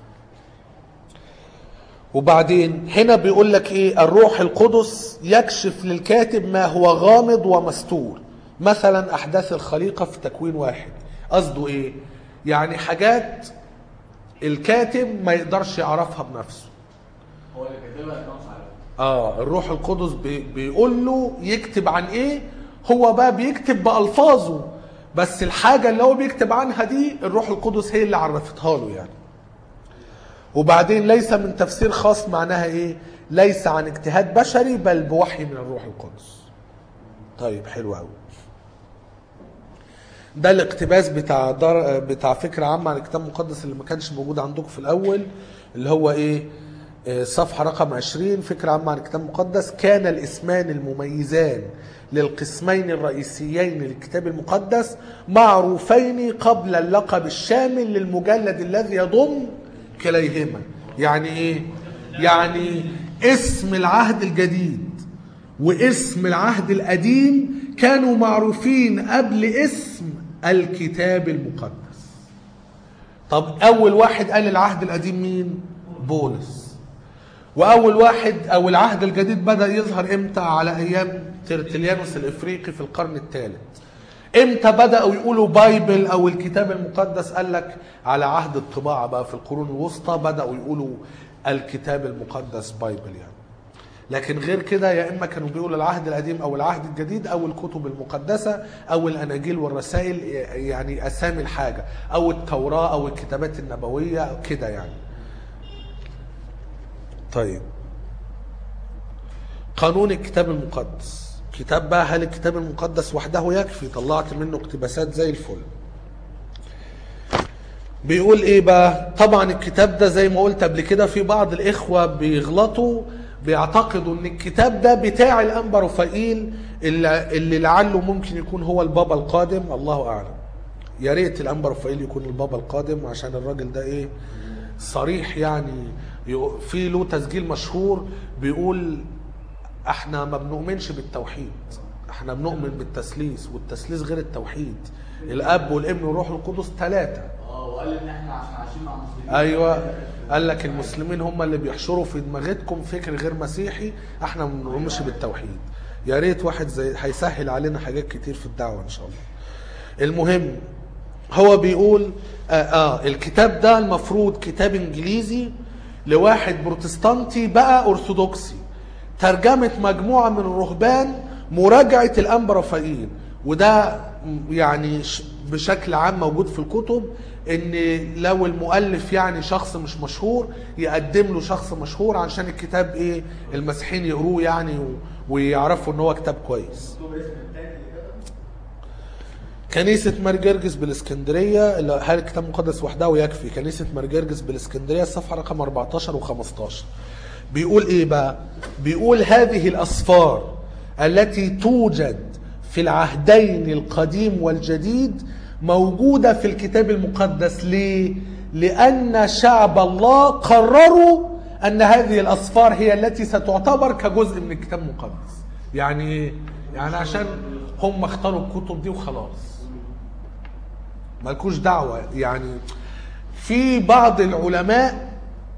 وبعدين هنا بيقول لك ايه الروح القدس يكشف للكاتب ما هو غامض ومستور مثلا احداث الخليقه في تكوين واحد قصده ايه يعني حاجات الكاتب ما يقدرش يعرفها بنفسه هو اللي كاتبها يتنص عليها اه الروح القدس بي بيقول له يكتب عن ايه هو بقى بيكتب بألفاظه بس الحاجة اللي هو بيكتب عنها دي الروح القدس هي اللي عرفتها له يعني وبعدين ليس من تفسير خاص معناها ايه ليس عن اجتهاد بشري بل بوحي من الروح القدس طيب حلو قوي ده الاقتباس بتاع در... بتاع فكره عامه عن الكتاب المقدس اللي ما كانش موجود عندكم في الاول اللي هو ايه آه، صفحه رقم 20 فكره عامه عن الكتاب المقدس كان الاسمان المميزان للقسمين الرئيسيين للكتاب المقدس معروفين قبل اللقب الشامل للمجلد الذي يضم كليهما يعني ايه يعني اسم العهد الجديد واسم العهد القديم كانوا معروفين قبل اسم الكتاب المقدس طب اول واحد قال العهد القديم مين بولس واول واحد او العهد الجديد بدا يظهر امتى على ايام ترتليانوس الافريقي في القرن الثالث امتى بداوا يقولوا بايبل او الكتاب المقدس قال لك على عهد الطباعه بقى في القرون الوسطى بداوا يقولوا الكتاب المقدس بايبل يعني لكن غير كده يا اما كانوا بيقولوا العهد القديم او العهد الجديد او الكتب المقدسه او الاناجيل والرسائل يعني اسامي الحاجه او التوراه او الكتابات النبويه كده يعني طيب قانون الكتاب المقدس كتاب بقى هل الكتاب المقدس وحده يكفي طلعت منه اقتباسات زي الفل بيقول ايه بقى طبعا الكتاب ده زي ما قلت قبل كده في بعض الاخوه بيغلطوا بيعتقدوا ان الكتاب ده بتاع الانبا رفائيل اللي, اللي لعله ممكن يكون هو البابا القادم الله اعلم يا ريت الانبا رفائيل يكون البابا القادم عشان الراجل ده ايه صريح يعني يق- في له تسجيل مشهور بيقول احنا ما بنؤمنش بالتوحيد احنا بنؤمن بالتثليث والتثليث غير التوحيد الاب والابن والروح القدس ثلاثه اه وقال ان احنا عشان عايشين مع مسلمين ايوه قال لك المسلمين هم اللي بيحشروا في دماغتكم فكر غير مسيحي احنا ما بنؤمنش بالتوحيد يا ريت واحد زي هيسهل علينا حاجات كتير في الدعوه ان شاء الله المهم هو بيقول آه, اه الكتاب ده المفروض كتاب انجليزي لواحد بروتستانتي بقى ارثوذكسي ترجمه مجموعه من الرهبان مراجعه الانبا رفائيل وده يعني ش- بشكل عام موجود في الكتب ان لو المؤلف يعني شخص مش مشهور يقدم له شخص مشهور عشان الكتاب ايه المسيحيين يقروه يعني و- ويعرفوا ان هو كتاب كويس كنيسة مرجرجس بالاسكندرية اللي هل الكتاب المقدس وحده ويكفي كنيسة مرجرجس بالاسكندرية الصفحة رقم 14 و15 بيقول ايه بقى بيقول هذه الاسفار التي توجد في العهدين القديم والجديد موجودة في الكتاب المقدس ليه لأن شعب الله قرروا أن هذه الأسفار هي التي ستعتبر كجزء من الكتاب المقدس يعني ايه يعني عشان هم اختاروا الكتب دي وخلاص مالكوش دعوة يعني في بعض العلماء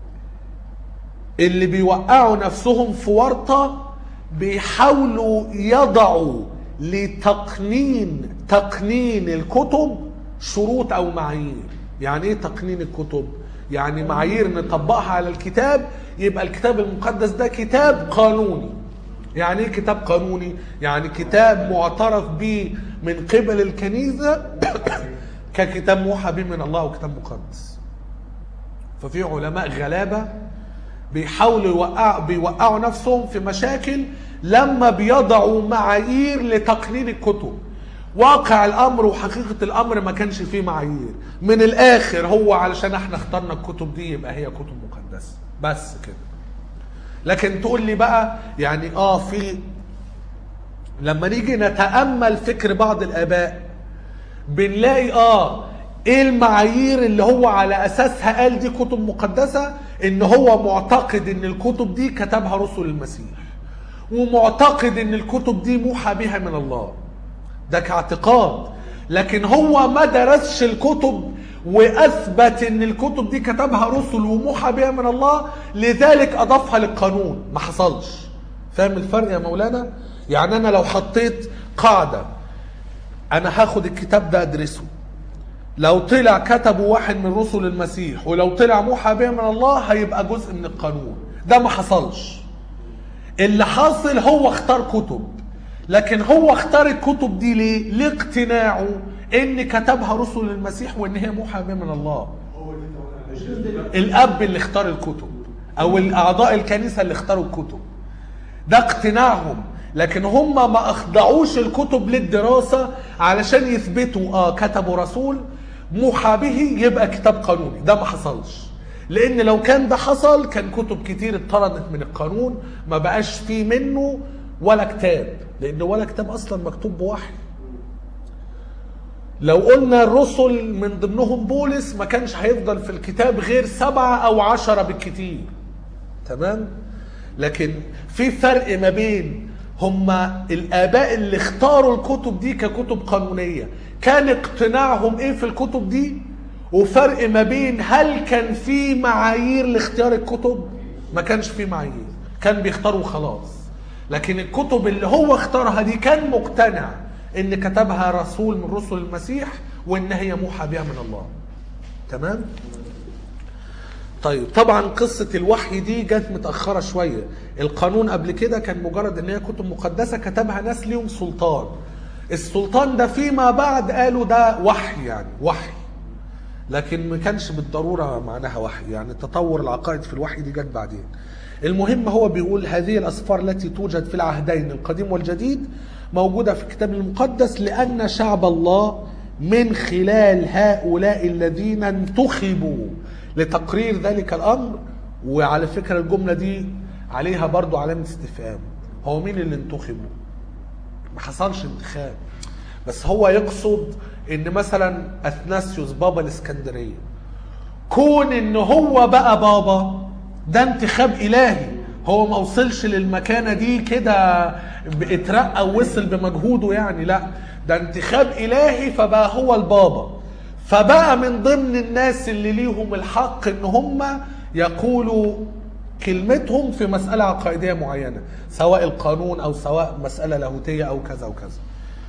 اللي بيوقعوا نفسهم في ورطة بيحاولوا يضعوا لتقنين تقنين الكتب شروط او معايير يعني ايه تقنين الكتب يعني معايير نطبقها على الكتاب يبقى الكتاب المقدس ده كتاب قانوني يعني ايه كتاب قانوني يعني كتاب معترف به من قبل الكنيسة ككتاب موحى به من الله وكتاب مقدس ففي علماء غلابة بيحاولوا يوقعوا بيوقعوا نفسهم في مشاكل لما بيضعوا معايير لتقنين الكتب واقع الامر وحقيقه الامر ما كانش فيه معايير من الاخر هو علشان احنا اخترنا الكتب دي يبقى هي كتب مقدسه بس كده لكن تقول لي بقى يعني اه في لما نيجي نتامل فكر بعض الاباء بنلاقي اه ايه المعايير اللي هو على اساسها قال دي كتب مقدسه ان هو معتقد ان الكتب دي كتبها رسل المسيح ومعتقد ان الكتب دي موحى بها من الله ده كاعتقاد لكن هو ما درسش الكتب واثبت ان الكتب دي كتبها رسل وموحى بها من الله لذلك اضافها للقانون ما حصلش فاهم الفرق يا مولانا يعني انا لو حطيت قاعده انا هاخد الكتاب ده ادرسه لو طلع كتبه واحد من رسل المسيح ولو طلع موحى به من الله هيبقى جزء من القانون ده ما حصلش اللي حاصل هو اختار كتب لكن هو اختار الكتب دي ليه لاقتناعه ان كتبها رسل المسيح وان هي موحى به من الله الاب اللي اختار الكتب او الاعضاء الكنيسه اللي اختاروا الكتب ده اقتناعهم لكن هم ما اخضعوش الكتب للدراسه علشان يثبتوا اه كتبوا رسول موحى به يبقى كتاب قانوني ده ما حصلش لان لو كان ده حصل كان كتب كتير اتطردت من القانون ما بقاش فيه منه ولا كتاب لان ولا كتاب اصلا مكتوب بوحي لو قلنا الرسل من ضمنهم بولس ما كانش هيفضل في الكتاب غير سبعة او عشرة بالكتير تمام لكن في فرق ما بين هما الاباء اللي اختاروا الكتب دي ككتب قانونيه كان اقتناعهم ايه في الكتب دي وفرق ما بين هل كان في معايير لاختيار الكتب ما كانش في معايير كان بيختاروا خلاص لكن الكتب اللي هو اختارها دي كان مقتنع ان كتبها رسول من رسل المسيح وان هي موحى بها من الله تمام طيب طبعا قصة الوحي دي جت متأخرة شوية القانون قبل كده كان مجرد ان هي كتب مقدسة كتبها ناس ليهم سلطان السلطان ده فيما بعد قالوا ده وحي يعني وحي لكن ما كانش بالضرورة معناها وحي يعني تطور العقائد في الوحي دي جت بعدين المهم هو بيقول هذه الأسفار التي توجد في العهدين القديم والجديد موجودة في الكتاب المقدس لأن شعب الله من خلال هؤلاء الذين انتخبوا لتقرير ذلك الأمر وعلى فكرة الجملة دي عليها برضو علامة استفهام هو مين اللي انتخبوا ما حصلش انتخاب بس هو يقصد ان مثلا اثناسيوس بابا الاسكندريه كون ان هو بقى بابا ده انتخاب الهي هو ما وصلش للمكانه دي كده اترقى ووصل بمجهوده يعني لا ده انتخاب الهي فبقى هو البابا فبقى من ضمن الناس اللي ليهم الحق ان هم يقولوا كلمتهم في مسألة عقائدية معينة سواء القانون أو سواء مسألة لاهوتية أو كذا وكذا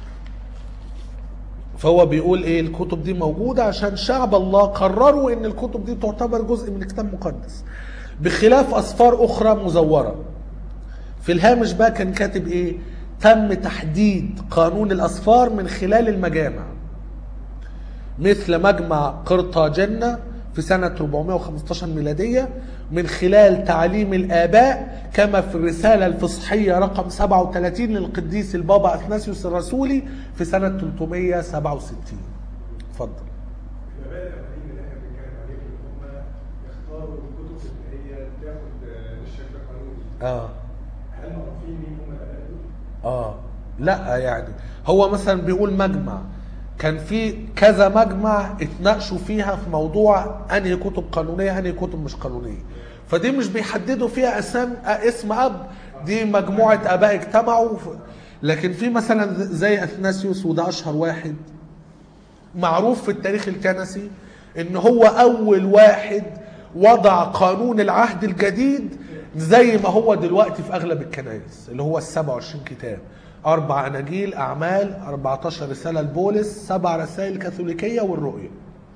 فهو بيقول ايه الكتب دي موجودة عشان شعب الله قرروا ان الكتب دي تعتبر جزء من الكتاب المقدس بخلاف أسفار أخرى مزورة في الهامش بقى كان كاتب ايه تم تحديد قانون الأسفار من خلال المجامع مثل مجمع قرطاجنة في سنة 415 ميلادية من خلال تعليم الآباء كما في الرسالة الفصحية رقم 37 للقديس البابا أثناسيوس الرسولي في سنة 367 اتفضل الاباء الاولين اللي احنا بنتكلم عليهم اللي هم يختاروا الكتب اللي هي تاخد آه، الشكل القانوني اه هل معروفين مين هم الاباء دول؟ اه لا يعني هو مثلا بيقول مجمع كان في كذا مجمع اتناقشوا فيها في موضوع انهي كتب قانونيه انهي كتب مش قانونيه فدي مش بيحددوا فيها اسام اسم اب دي مجموعه اباء اجتمعوا ف- لكن في مثلا زي اثناسيوس وده اشهر واحد معروف في التاريخ الكنسي ان هو اول واحد وضع قانون العهد الجديد زي ما هو دلوقتي في اغلب الكنائس اللي هو ال 27 كتاب اربع اناجيل اعمال 14 رساله لبولس سبع رسائل كاثوليكيه والرؤيه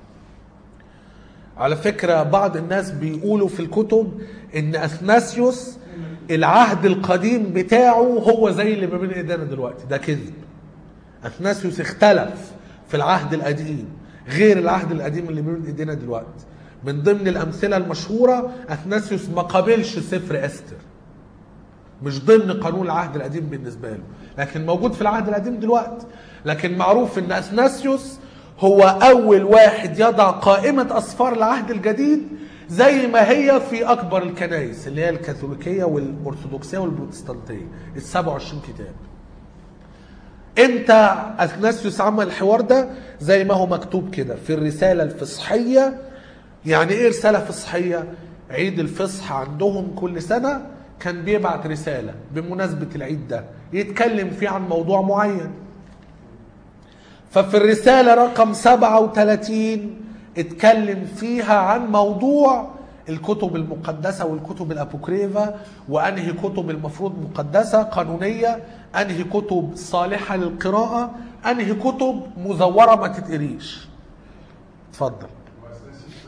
على فكرة بعض الناس بيقولوا في الكتب ان اثناسيوس العهد القديم بتاعه هو زي اللي ما بين ايدينا دلوقتي ده كذب اثناسيوس اختلف في العهد القديم غير العهد القديم اللي بين ايدينا دلوقتي من ضمن الامثله المشهوره اثناسيوس ما قابلش سفر استر مش ضمن قانون العهد القديم بالنسبه له لكن موجود في العهد القديم دلوقتي لكن معروف ان اثناسيوس هو اول واحد يضع قائمة اسفار العهد الجديد زي ما هي في اكبر الكنائس اللي هي الكاثوليكية والارثوذكسية والبروتستانتية ال 27 كتاب امتى اثناسيوس عمل الحوار ده زي ما هو مكتوب كده في الرسالة الفصحية يعني ايه رسالة فصحية عيد الفصح عندهم كل سنة كان بيبعت رسالة بمناسبة العيد ده يتكلم فيه عن موضوع معين ففي الرسالة رقم 37 اتكلم فيها عن موضوع الكتب المقدسة والكتب الأبوكريفة وأنهي كتب المفروض مقدسة قانونية أنهي كتب صالحة للقراءة أنهي كتب مزورة ما تتقريش اتفضل واساسيس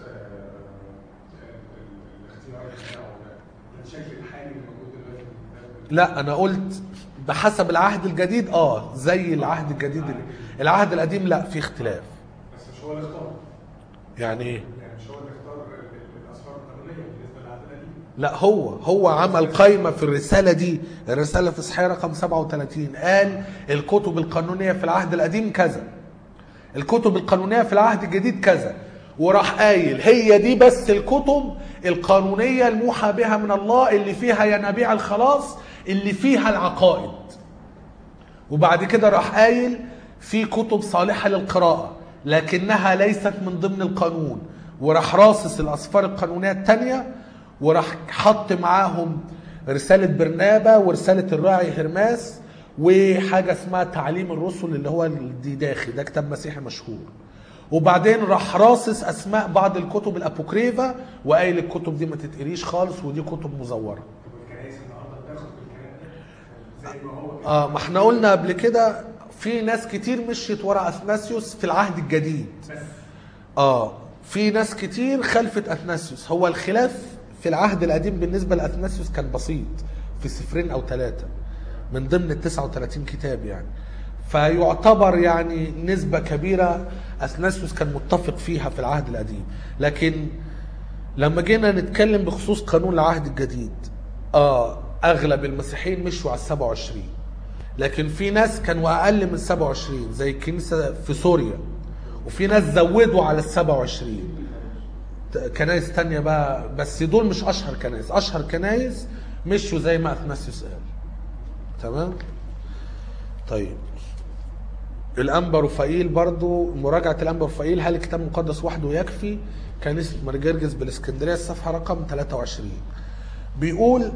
الاختيار بتاعه ده الشكل الحالي اللي موجود دلوقتي في الكتاب لا انا قلت بحسب العهد الجديد اه زي العهد الجديد العهد القديم لا في اختلاف بس مش هو اللي اختار يعني ايه يعني مش هو اللي اختار ال- ال- الاسفار القانونيه بالنسبه للعهد القديم لا هو هو عمل قائمة في الرسالة دي الرسالة في صحيح رقم 37 قال الكتب القانونية في العهد القديم كذا الكتب القانونية في العهد الجديد كذا وراح قايل هي دي بس الكتب القانونية الموحى بها من الله اللي فيها ينابيع الخلاص اللي فيها العقائد وبعد كده راح قايل في كتب صالحة للقراءة لكنها ليست من ضمن القانون وراح راصص الأسفار القانونية التانية وراح حط معاهم رسالة برنابا ورسالة الراعي هرماس وحاجة اسمها تعليم الرسل اللي هو الديداخي ده كتاب مسيحي مشهور وبعدين راح راصص اسماء بعض الكتب الابوكريفا وقايل الكتب دي ما تتقريش خالص ودي كتب مزوره طب والكنائس النهارده بتاخد بالكلام ده زي ما هو كده اه ما احنا قلنا قبل كده في ناس كتير مشيت ورا اثناسيوس في العهد الجديد بس اه في ناس كتير خلفت اثناسيوس هو الخلاف في العهد القديم بالنسبه لاثناسيوس كان بسيط في سفرين او ثلاثه من ضمن ال 39 كتاب يعني فيعتبر يعني نسبه كبيره اثناسيوس كان متفق فيها في العهد القديم لكن لما جينا نتكلم بخصوص قانون العهد الجديد اه اغلب المسيحيين مشوا على ال 27 لكن في ناس كانوا اقل من 27 زي الكنيسه في سوريا وفي ناس زودوا على ال 27 كنايس تانية بقى بس دول مش اشهر كنايس اشهر كنايس مشوا زي ما اثناسيوس قال تمام طيب الانبا رفائيل برضو مراجعه الانبا رفائيل هل الكتاب المقدس وحده يكفي كنيسه مرجرجس بالاسكندريه الصفحه رقم 23 بيقول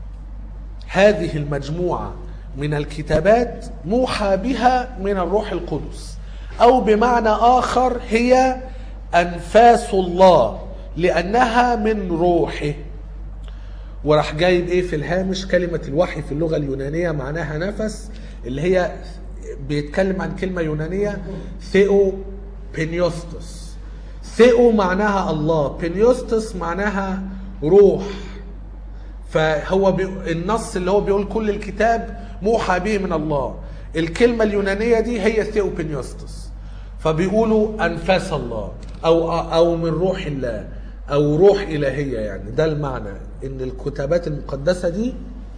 هذه المجموعه من الكتابات موحى بها من الروح القدس او بمعنى اخر هي انفاس الله لانها من روحه وراح جايب ايه في الهامش كلمة الوحي في اللغة اليونانية معناها نفس اللي هي بيتكلم عن كلمة يونانية ثيو بينيوستس ثيو معناها الله بينيوستس معناها روح فهو بي... النص اللي هو بيقول كل الكتاب موحى به من الله الكلمة اليونانية دي هي ثيو بينيوستس فبيقولوا أنفاس الله أو أو من روح الله أو روح إلهية يعني ده المعنى إن الكتابات المقدسة دي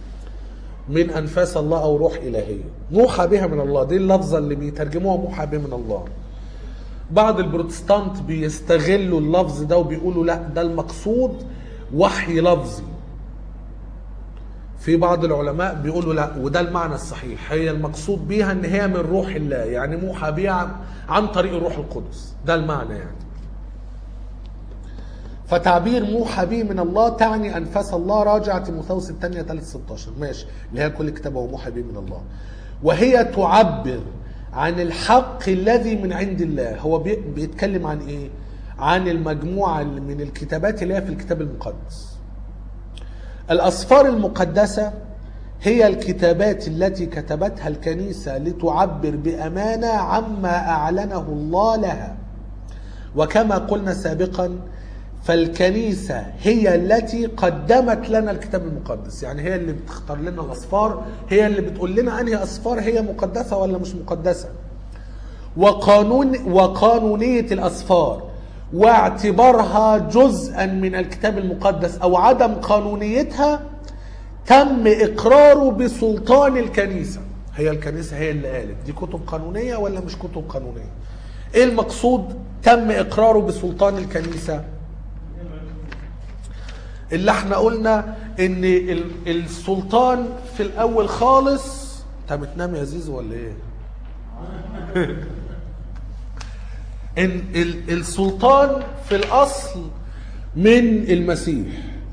من أنفاس الله أو روح إلهية موحى بها من الله دي اللفظة اللي بيترجموها موحى بها من الله بعض البروتستانت بيستغلوا اللفظ ده وبيقولوا لا ده المقصود وحي لفظي في بعض العلماء بيقولوا لا وده المعنى الصحيح هي المقصود بيها ان هي من روح الله يعني موحى بها عن طريق الروح القدس ده المعنى يعني فتعبير موحى به من الله تعني انفاس الله راجع تيموثاوس الثانيه 3 16 ماشي اللي هي كل كتابه وموحى به من الله وهي تعبر عن الحق الذي من عند الله هو بي- بيتكلم عن ايه عن المجموعه اللي من الكتابات اللي هي في الكتاب المقدس الأسفار المقدسة هي الكتابات التي كتبتها الكنيسة لتعبر بأمانة عما أعلنه الله لها وكما قلنا سابقا فالكنيسة هي التي قدمت لنا الكتاب المقدس يعني هي اللي بتختار لنا الأسفار هي اللي بتقول لنا أنهي أسفار هي مقدسة ولا مش مقدسة وقانون وقانونية الأسفار واعتبارها جزءا من الكتاب المقدس أو عدم قانونيتها تم إقراره بسلطان الكنيسة هي الكنيسة هي اللي قالت دي كتب قانونية ولا مش كتب قانونية ايه المقصود تم اقراره بسلطان الكنيسة اللي احنا قلنا ان ال- السلطان في الاول خالص انت بتنام يا زيزو ولا ايه ان ال- السلطان في الاصل من المسيح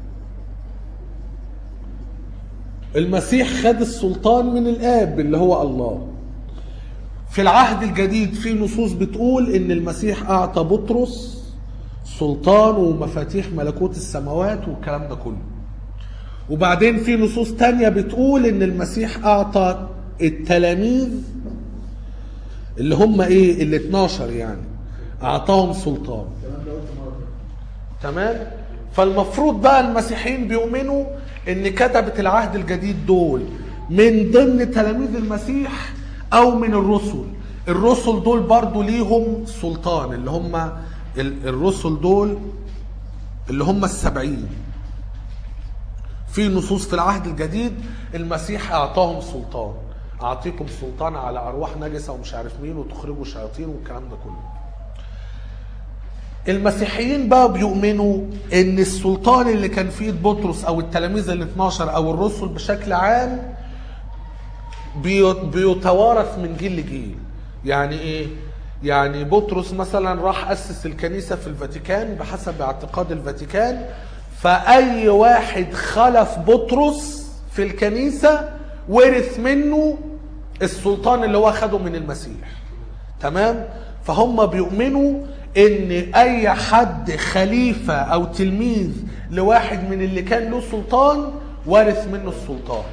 المسيح خد السلطان من الاب اللي هو الله في العهد الجديد في نصوص بتقول ان المسيح اعطى بطرس سلطان ومفاتيح ملكوت السماوات والكلام ده كله وبعدين في نصوص تانية بتقول ان المسيح اعطى التلاميذ اللي هم ايه ال 12 يعني اعطاهم سلطان تمام فالمفروض بقى المسيحيين بيؤمنوا ان كتبة العهد الجديد دول من ضمن تلاميذ المسيح او من الرسل الرسل دول برضو ليهم سلطان اللي هم ال- الرسل دول اللي هم السبعين في نصوص في العهد الجديد المسيح اعطاهم سلطان اعطيكم سلطان على ارواح نجسه ومش عارف مين وتخرجوا شياطين والكلام ده كله المسيحيين بقى بيؤمنوا ان السلطان اللي كان في ايد بطرس او التلاميذ ال 12 او الرسل بشكل عام بي- بيتوارث من جيل لجيل يعني ايه يعني بطرس مثلا راح اسس الكنيسه في الفاتيكان بحسب اعتقاد الفاتيكان فاي واحد خلف بطرس في الكنيسه ورث منه السلطان اللي هو خده من المسيح تمام فهم بيؤمنوا ان اي حد خليفه او تلميذ لواحد من اللي كان له سلطان وارث منه السلطان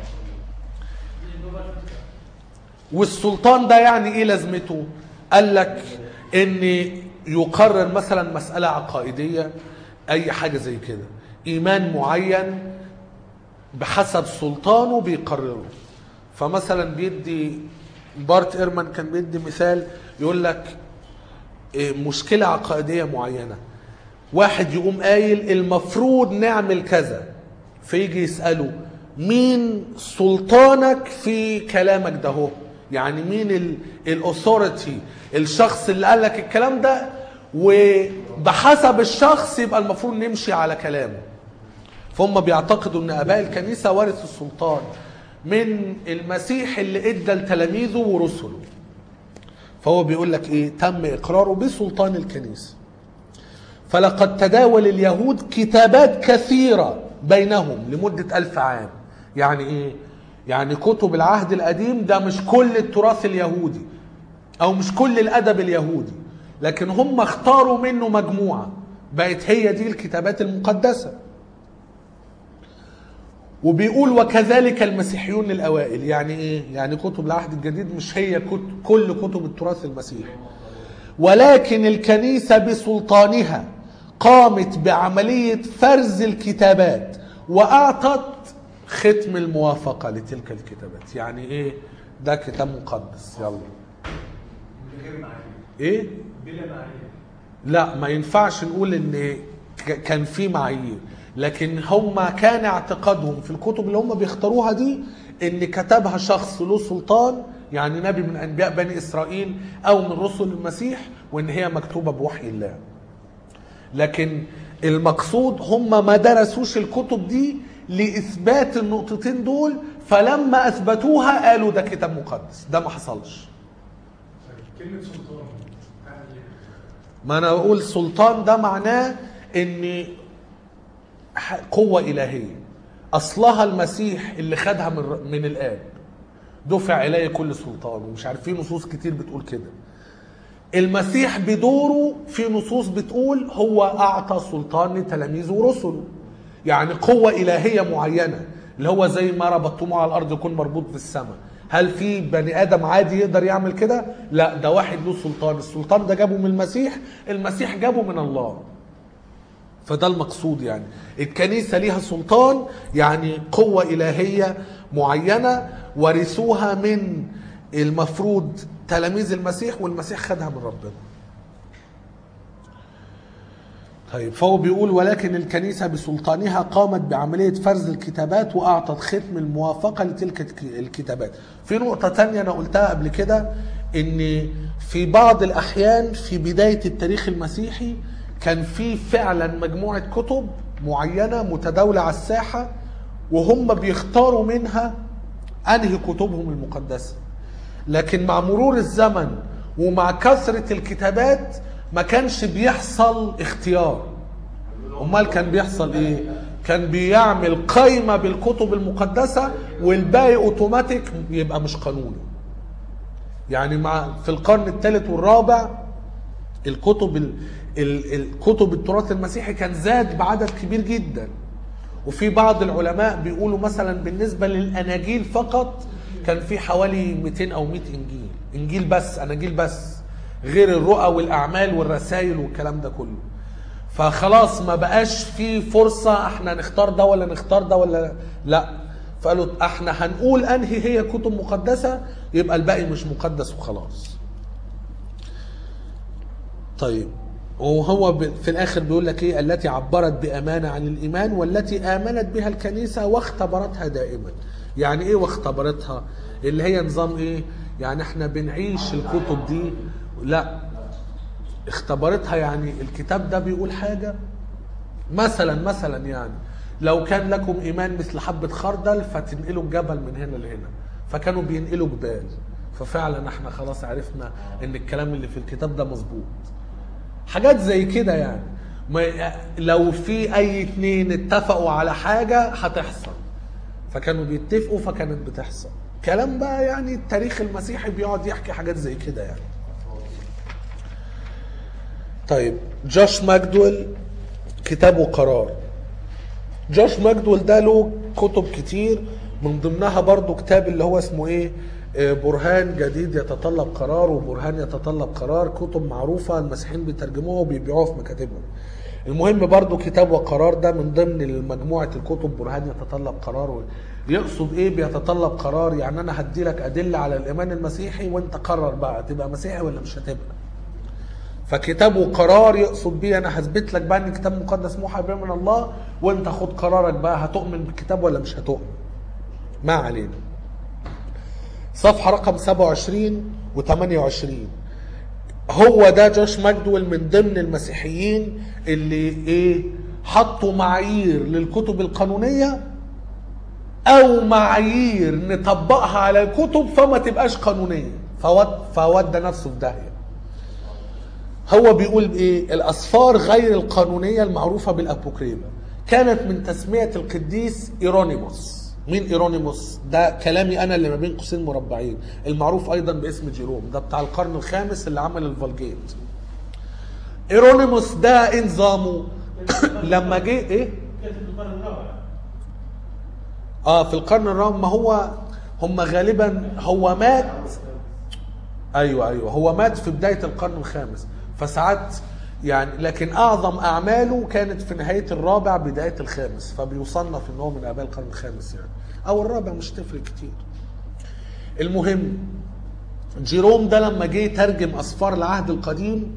والسلطان ده يعني ايه لازمته قال لك ان يقرر مثلا مسألة عقائدية اي حاجة زي كده ايمان معين بحسب سلطانه بيقرره فمثلا بيدي بارت ايرمان كان بيدي مثال يقول لك إيه، مشكلة عقائدية معينة واحد يقوم قايل المفروض نعمل كذا فيجي يسأله مين سلطانك في كلامك ده هو يعني مين الاثوريتي الشخص اللي قال لك الكلام ده وبحسب الشخص يبقى المفروض نمشي على كلامه فهم بيعتقدوا ان اباء الكنيسه ورثوا السلطان من المسيح اللي ادى لتلاميذه ورسله فهو بيقول لك ايه تم اقراره بسلطان الكنيسه فلقد تداول اليهود كتابات كثيره بينهم لمده ألف عام يعني ايه يعني كتب العهد القديم ده مش كل التراث اليهودي او مش كل الادب اليهودي لكن هم اختاروا منه مجموعه بقت هي دي الكتابات المقدسه وبيقول وكذلك المسيحيون الاوائل يعني ايه يعني كتب العهد الجديد مش هي كت- كل كتب التراث المسيحي ولكن الكنيسه بسلطانها قامت بعمليه فرز الكتابات واعطت ختم الموافقه لتلك الكتابات يعني ايه ده كتاب مقدس يلا من غير معايير ايه بلا معايير لا ما ينفعش نقول ان ك- كان في معايير لكن هم كان اعتقادهم في الكتب اللي هم بيختاروها دي ان كتبها شخص له سلطان يعني نبي من انبياء بني اسرائيل او من رسل المسيح وان هي مكتوبه بوحي الله لكن المقصود هم ما درسوش الكتب دي لاثبات النقطتين دول فلما اثبتوها قالوا ده كتاب مقدس ده ما حصلش طيب كلمة سلطان يعني إيه؟ ما انا اقول سلطان ده معناه ان ح- قوة إلهية أصلها المسيح اللي خدها من ر- من الآب دفع إليه كل سلطان ومش عارف في نصوص كتير بتقول كده المسيح بدوره في نصوص بتقول هو أعطى سلطان لتلاميذه ورسله يعني قوة إلهية معينة اللي هو زي ما ربطتمه على الأرض يكون مربوط في السماء هل في بني آدم عادي يقدر يعمل كده؟ لا ده واحد له سلطان السلطان ده جابه من المسيح المسيح جابه من الله فده المقصود يعني الكنيسة ليها سلطان يعني قوة إلهية معينة ورثوها من المفروض تلاميذ المسيح والمسيح خدها من ربنا طيب فهو بيقول ولكن الكنيسة بسلطانها قامت بعملية فرز الكتابات وأعطت ختم الموافقة لتلك الك- الكتابات في نقطة تانية أنا قلتها قبل كده إن في بعض الأحيان في بداية التاريخ المسيحي كان في فعلا مجموعة كتب معينة متداولة على الساحة وهم بيختاروا منها أنهي كتبهم المقدسة لكن مع مرور الزمن ومع كثرة الكتابات ما كانش بيحصل اختيار امال كان بيحصل ايه كان بيعمل قائمة بالكتب المقدسة والباقي اوتوماتيك يبقى مش قانوني يعني مع في القرن الثالث والرابع الكتب ال... ال... الكتب التراث المسيحي كان زاد بعدد كبير جدا وفي بعض العلماء بيقولوا مثلا بالنسبة للأناجيل فقط كان في حوالي 200 أو 100 إنجيل إنجيل بس أناجيل بس غير الرؤى والأعمال والرسائل والكلام ده كله فخلاص ما بقاش في فرصة احنا نختار ده ولا نختار ده ولا لا فقالوا احنا هنقول انهي هي كتب مقدسة يبقى الباقي مش مقدس وخلاص طيب وهو ب- في الاخر بيقول لك ايه التي عبرت بامانه عن الايمان والتي امنت بها الكنيسه واختبرتها دائما يعني ايه واختبرتها اللي هي نظام ايه يعني احنا بنعيش الكتب دي لا اختبرتها يعني الكتاب ده بيقول حاجه مثلا مثلا يعني لو كان لكم ايمان مثل حبه خردل فتنقلوا الجبل من هنا لهنا فكانوا بينقلوا جبال ففعلا احنا خلاص عرفنا ان الكلام اللي في الكتاب ده مظبوط حاجات زي كده يعني ما لو في اي اتنين اتفقوا على حاجة هتحصل فكانوا بيتفقوا فكانت بتحصل كلام بقى يعني التاريخ المسيحي بيقعد يحكي حاجات زي كده يعني طيب جوش ماجدويل كتابه قرار جوش ماجدويل ده له كتب كتير من ضمنها برضو كتاب اللي هو اسمه ايه آه، برهان جديد يتطلب قرار وبرهان يتطلب قرار كتب معروفة المسيحيين بيترجموها وبيبيعوها في مكاتبهم المهم برضو كتاب وقرار ده من ضمن مجموعة الكتب برهان يتطلب قرار يقصد ايه بيتطلب قرار يعني انا هدي لك ادلة على الايمان المسيحي وانت قرر بقى تبقى مسيحي ولا مش هتبقى فكتابه قرار يقصد بيه انا هثبت لك بقى ان الكتاب مقدس موحى به من الله وانت خد قرارك بقى هتؤمن بالكتاب ولا مش هتؤمن ما علينا صفحة رقم 27 و 28 هو ده جوش ماجدويل من ضمن المسيحيين اللي ايه حطوا معايير للكتب القانونية او معايير نطبقها على الكتب فما تبقاش قانونية فود فودى نفسه في داهية هو بيقول ايه الاسفار غير القانونيه المعروفه بالابوكريفا كانت من تسميه القديس ايرونيموس مين ايرونيموس ده كلامي انا اللي ما بين قوسين مربعين المعروف ايضا باسم جيروم ده بتاع القرن الخامس اللي عمل الفالجيت ايرونيموس ده ايه نظامه لما جه ايه كانت في القرن الرابع اه في القرن الرابع ما هو هم غالبا هو مات ايوه ايوه هو مات في بدايه القرن الخامس فساعات يعني لكن اعظم اعماله كانت في نهايه الرابع بدايه الخامس فبيصنف ان هو من اباء القرن الخامس يعني او الرابع مش تفرق كتير المهم جيروم ده لما جه ترجم اسفار العهد القديم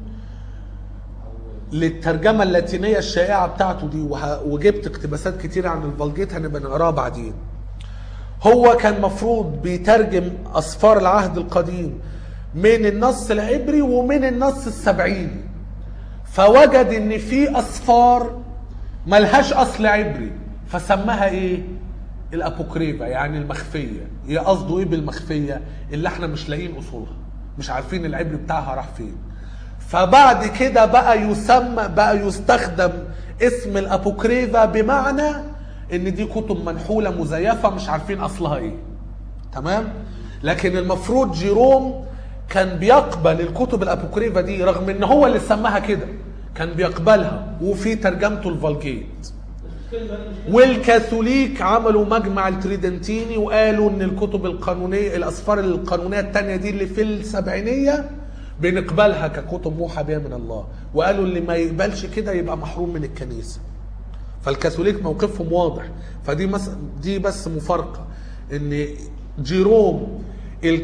للترجمه اللاتينيه الشائعه بتاعته دي وه- وجبت اقتباسات كتير عن الفالجيت هنبقى نقراها بعدين هو كان مفروض بيترجم أسفار العهد القديم من النص العبري ومن النص السبعيني فوجد ان في أسفار ملهاش أصل عبري فسماها ايه الأبوكريفا يعني المخفية هي قصده ايه بالمخفية اللي احنا مش لاقيين أصولها مش عارفين العبري بتاعها راح فين فبعد كده بقى يسمى بقى يستخدم اسم الابوكريفا بمعنى ان دي كتب منحوله مزيفه مش عارفين اصلها ايه تمام لكن المفروض جيروم كان بيقبل الكتب الابوكريفا دي رغم ان هو اللي سماها كده كان بيقبلها وفي ترجمته الفالجيت الكلمه دي مش والكاثوليك عملوا مجمع التريدنتيني وقالوا ان الكتب القانونيه الاسفار القانونيه الثانيه دي اللي في السبعينيه بنقبلها ككتب موحى بها من الله وقالوا اللي ما يقبلش كده يبقى محروم من الكنيسه فالكاثوليك موقفهم واضح فدي مس... دي بس مفارقه ان جيروم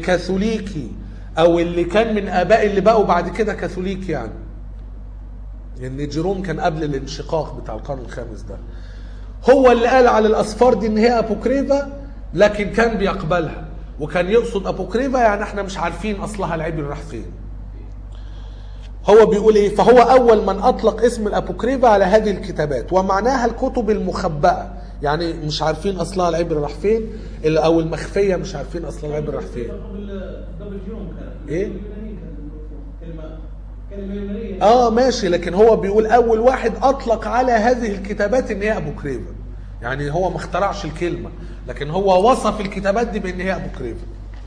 الكاثوليكي او اللي كان من اباء اللي بقوا بعد كده كاثوليك يعني ان جيروم كان قبل الانشقاق بتاع القرن الخامس ده هو اللي قال على الاسفار دي ان هي ابوكريفا لكن كان بيقبلها وكان يقصد ابوكريفا يعني احنا مش عارفين اصلها العبري راح فين هو بيقول ايه فهو اول من اطلق اسم الابوكريفا على هذه الكتابات ومعناها الكتب المخبأة يعني مش عارفين اصلها العبري راح فين ال- او المخفية مش عارفين اصلها العبري راح فين قبل قبل جيروم كان إيه؟ اليونانيين كان كلمه كلمه يونانيه اه ماشي لكن هو بيقول اول واحد اطلق على هذه الكتابات ان هي ابو كريفة يعني هو ما اخترعش الكلمة لكن هو وصف الكتابات دي بان هي ابو كريفة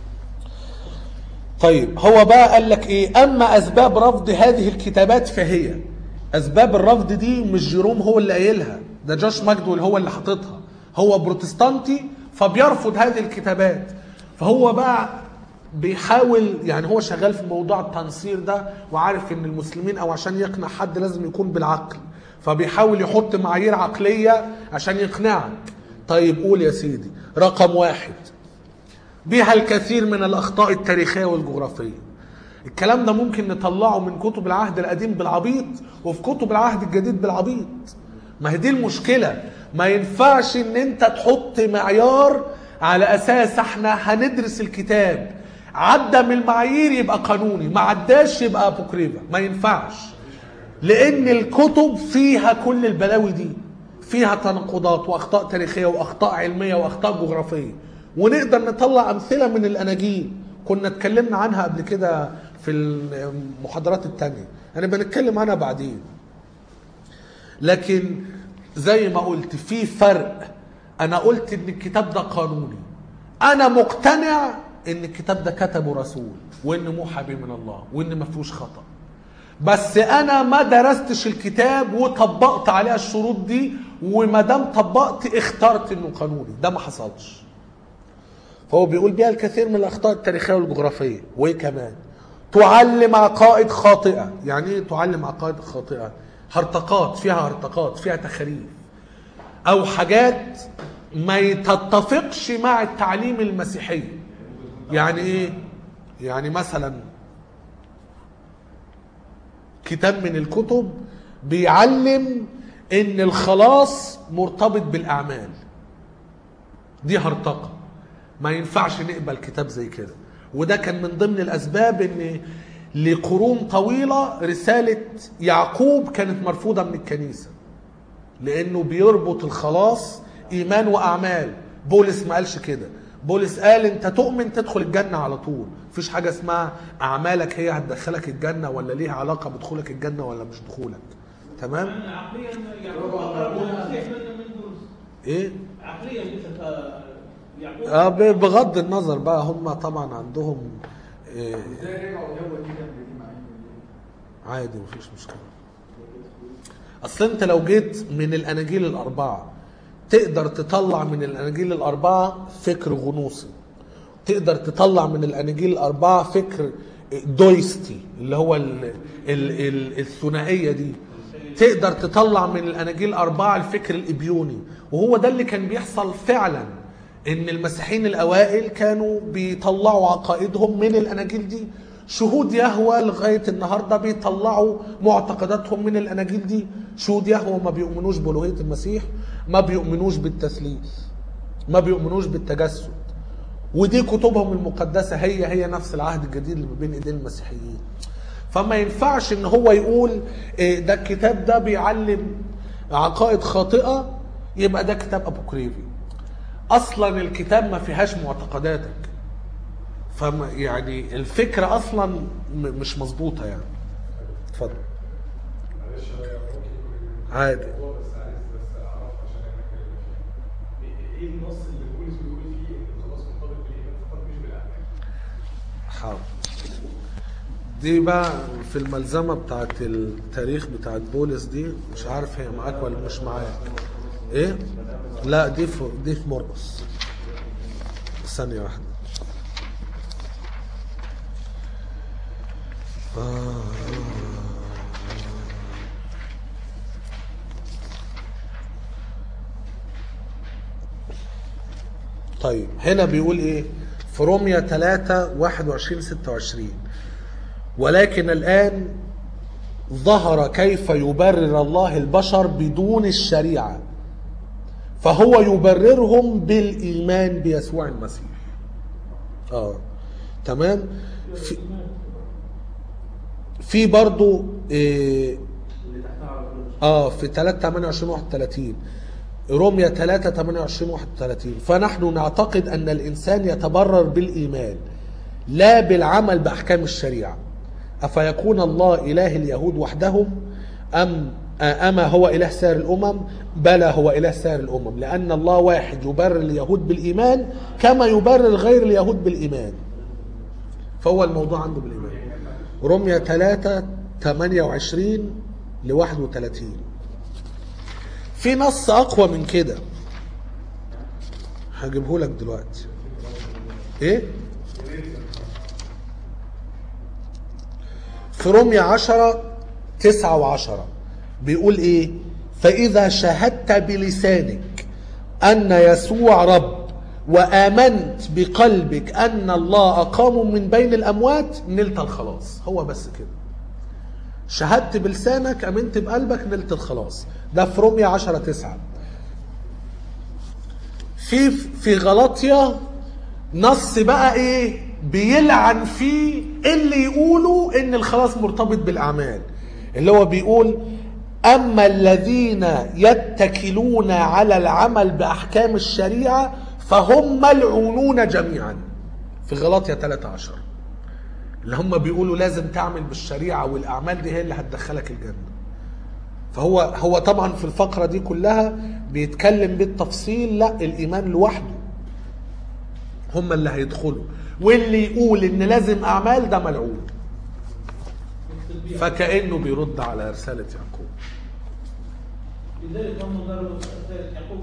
طيب هو بقى قال لك ايه اما اسباب رفض هذه الكتابات فهي اسباب الرفض دي مش جيروم هو اللي قايلها ده جوش ماجدول هو اللي حاططها هو بروتستانتي فبيرفض هذه الكتابات فهو بقى بيحاول يعني هو شغال في موضوع التنصير ده وعارف ان المسلمين او عشان يقنع حد لازم يكون بالعقل فبيحاول يحط معايير عقلية عشان يقنعك طيب قول يا سيدي رقم واحد بها الكثير من الأخطاء التاريخية والجغرافية الكلام ده ممكن نطلعه من كتب العهد القديم بالعبيط وفي كتب العهد الجديد بالعبيط ما هي دي المشكلة ما ينفعش ان انت تحط معيار على اساس احنا هندرس الكتاب عدى من المعايير يبقى قانوني ما عداش يبقى ابوكريفا ما ينفعش لان الكتب فيها كل البلاوي دي فيها تناقضات واخطاء تاريخيه واخطاء علميه واخطاء جغرافيه ونقدر نطلع امثله من الاناجيل كنا اتكلمنا عنها قبل كده في المحاضرات التانية انا بنتكلم عنها بعدين لكن زي ما قلت في فرق انا قلت ان الكتاب ده قانوني انا مقتنع ان الكتاب ده كتبه رسول وان موحى به من الله وان ما فيهوش خطأ بس انا ما درستش الكتاب وطبقت عليها الشروط دي وما دام طبقت اخترت انه قانوني ده ما حصلش فهو بيقول بيها الكثير من الاخطاء التاريخيه والجغرافيه وايه كمان تعلم عقائد خاطئه يعني ايه تعلم عقائد خاطئه هرطقات فيها هرطقات فيها تخاريف او حاجات ما تتفقش مع التعليم المسيحي يعني ايه يعني مثلا كتاب من الكتب بيعلم ان الخلاص مرتبط بالاعمال دي هرطقه ما ينفعش نقبل كتاب زي كده وده كان من ضمن الاسباب ان لقرون طويله رساله يعقوب كانت مرفوضه من الكنيسه لانه بيربط الخلاص ايمان واعمال بولس ما قالش كده بولس قال انت تؤمن تدخل الجنه على طول مفيش حاجه اسمها اعمالك هي هتدخلك الجنه ولا ليها علاقه بدخولك الجنه ولا مش دخولك تمام عقليا يعقوب اقرب للمسيح من من بولس ايه عقليا ليست آه، يعقوب آه ب- بغض النظر بقى هم طبعا عندهم إيه ازاي رجعوا جابوا دي جنب دي مع ان عادي مفيش مشكله اصل انت لو جيت من الاناجيل الاربعه تقدر تطلع من الاناجيل الاربعه فكر غنوصي تقدر تطلع من الاناجيل الاربعه فكر دويستي اللي هو ال ال ال الثنائيه دي تقدر تطلع من الاناجيل الاربعه الفكر الابيوني وهو ده اللي كان بيحصل فعلا ان المسيحيين الاوائل كانوا بيطلعوا عقائدهم من الاناجيل دي شهود يهوى لغايه النهارده بيطلعوا معتقداتهم من الاناجيل دي شهود يهوى ما بيؤمنوش بالوهيه المسيح ما بيؤمنوش بالتثليث ما بيؤمنوش بالتجسد ودي كتبهم المقدسه هي هي نفس العهد الجديد اللي ما بين ايدين المسيحيين فما ينفعش ان هو يقول إيه، ده الكتاب ده بيعلم عقائد خاطئه يبقى ده كتاب ابوكريفي اصلا الكتاب ما فيهاش معتقداتك فما يعني الفكره اصلا م- مش مظبوطه يعني اتفضل معلش هو ممكن يكون عادي الموضوع بس عايز بس اعرف عشان انا اتكلم فيه ايه النص اللي بولس بيقول فيه ان الخلاص مرتبط بالايمان فقط مش بالاعمال حاضر دي بقى في الملزمة بتاعت التاريخ بتاعت بولس دي مش عارف هي معاك ولا مش معاك ايه لا دي في دي في مرقس ثانية واحدة آه. طيب هنا بيقول ايه في روميا 3 21 26 ولكن الآن ظهر كيف يبرر الله البشر بدون الشريعة فهو يبررهم بالإيمان بيسوع المسيح اه تمام في, في برضو إيه اللي تحتها على طول اه في 3 28 31 روميا 3 28 31 فنحن نعتقد ان الانسان يتبرر بالايمان لا بالعمل باحكام الشريعه افيكون الله اله اليهود وحدهم ام اما هو اله سائر الامم بلى هو اله سائر الامم لان الله واحد يبرر اليهود بالايمان كما يبرر غير اليهود بالايمان فهو الموضوع عنده بالايمان روميا 3 28 ل 31 في نص اقوى من كده هجيبه لك دلوقتي ايه في روميا 10 9 و10 بيقول ايه فاذا شهدت بلسانك ان يسوع رب وامنت بقلبك ان الله اقامه من بين الاموات نلت الخلاص هو بس كده شهدت بلسانك امنت بقلبك نلت الخلاص ده في روميا 10 9 في في غلطيا نص بقى ايه بيلعن فيه اللي يقولوا ان الخلاص مرتبط بالاعمال اللي هو بيقول اما الذين يتكلون على العمل باحكام الشريعه فهم ملعونون جميعا في غلطيا 13 اللي هم بيقولوا لازم تعمل بالشريعه والاعمال دي هي اللي هتدخلك الجنه فهو هو طبعا في الفقره دي كلها بيتكلم بالتفصيل لا الايمان لوحده هم اللي هيدخلوا واللي يقول ان لازم اعمال ده ملعون فكانه بيرد على رساله يعقوب لذلك هم ضربوا رسالة يعقوب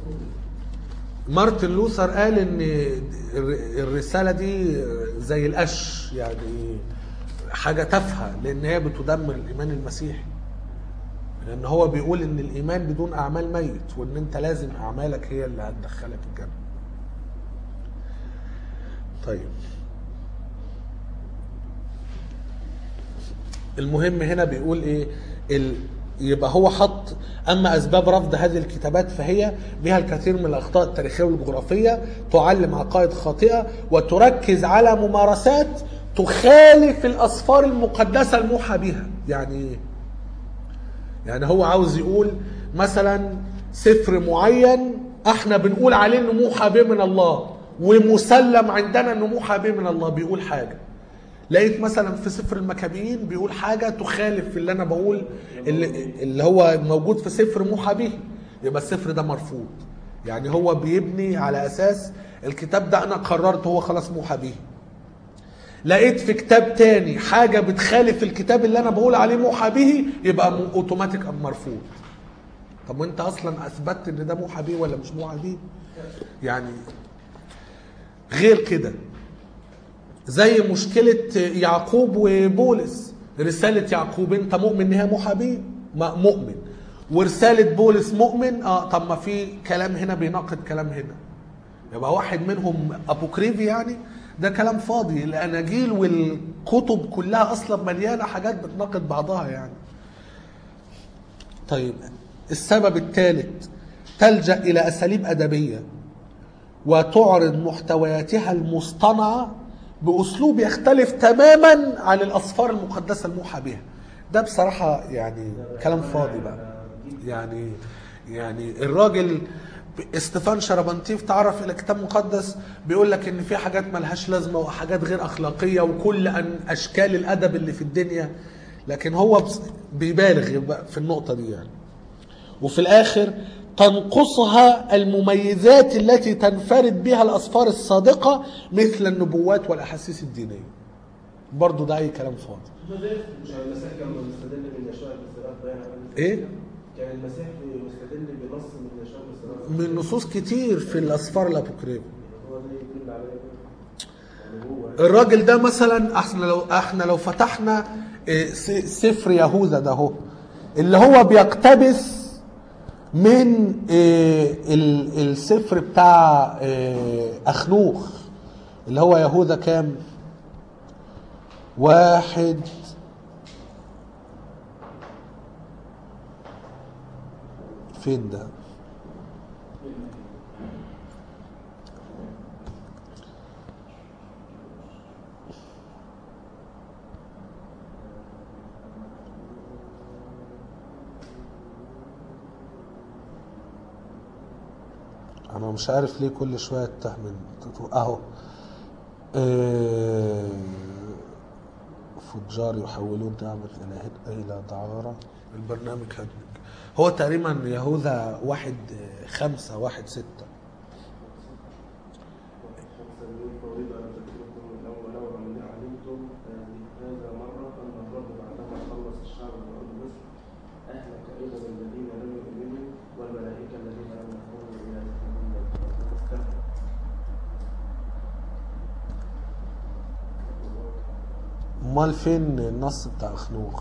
مارتن لوثر قال ان الر- الرساله دي زي القش يعني حاجه تافهه لان هي بتدمر الايمان المسيحي لان هو بيقول ان الايمان بدون اعمال ميت وان انت لازم اعمالك هي اللي هتدخلك الجنه طيب المهم هنا بيقول ايه ال... يبقى هو حط اما اسباب رفض هذه الكتابات فهي بها الكثير من الاخطاء التاريخيه والجغرافيه تعلم عقائد خاطئه وتركز على ممارسات تخالف الاسفار المقدسه الموحى بها يعني ايه يعني هو عاوز يقول مثلا سفر معين احنا بنقول عليه انه موحى به من الله ومسلم عندنا انه موحى به من الله بيقول حاجه لقيت مثلا في سفر المكابيين بيقول حاجه تخالف اللي انا بقول اللي, اللي هو موجود في سفر موحى به يبقى السفر ده مرفوض يعني هو بيبني على اساس الكتاب ده انا قررت هو خلاص موحى به لقيت في كتاب تاني حاجة بتخالف الكتاب اللي أنا بقول عليه موحى به يبقى م- أوتوماتيك مرفوض طب وأنت أصلا أثبتت إن ده موحى به ولا مش موحى به؟ يعني غير كده زي مشكلة يعقوب وبولس رسالة يعقوب أنت مؤمن إن هي موحى به؟ ما- مؤمن ورسالة بولس مؤمن اه طب ما في كلام هنا بيناقض كلام هنا يبقى واحد منهم ابوكريفي يعني ده كلام فاضي الاناجيل والكتب كلها اصلا مليانه حاجات بتناقض بعضها يعني طيب السبب الثالث تلجا الى اساليب ادبيه وتعرض محتوياتها المصطنعه باسلوب يختلف تماما عن الاسفار المقدسه الموحى بها ده بصراحه يعني كلام فاضي بقى يعني يعني الراجل استفان شربنتيف تعرف الى كتاب مقدس بيقول لك ان في حاجات ملهاش لازمه وحاجات غير اخلاقيه وكل أن اشكال الادب اللي في الدنيا لكن هو بس- بيبالغ بقى في النقطه دي يعني وفي الاخر تنقصها المميزات التي تنفرد بها الاسفار الصادقه مثل النبوات والاحاسيس الدينيه برضو ده اي كلام فاضي مش المسيح كان مستدل من يشوع باستراق باين على ايه كان المسيح مستدل بنص من يشوع باستراق من نصوص كتير في الاسفار الابوكريفيه هو ده يدل على يعني هو الراجل ده مثلا احنا لو احنا لو فتحنا إيه، س- سفر يهوذا ده هو اللي هو بيقتبس من إيه، ال- السفر بتاع إيه، اخنوخ اللي هو يهوذا كام واحد فين ده انا مش عارف ليه كل شويه اتهم من اهو آه، فجار يحولون نعمة إلى إلى دعارة البرنامج هدمج هو تقريبا يهوذا واحد آه، خمسة واحد ستة فسميه فريضة أن تتركوا الأول ومن علمتم هذا مرة أن الرب بعدما خلص الشعب من أرض مصر أهلك أيضا الذين لم يؤمنوا والملائكة الذين لم يكونوا إلى استثنى امال فين النص بتاع اخنوخ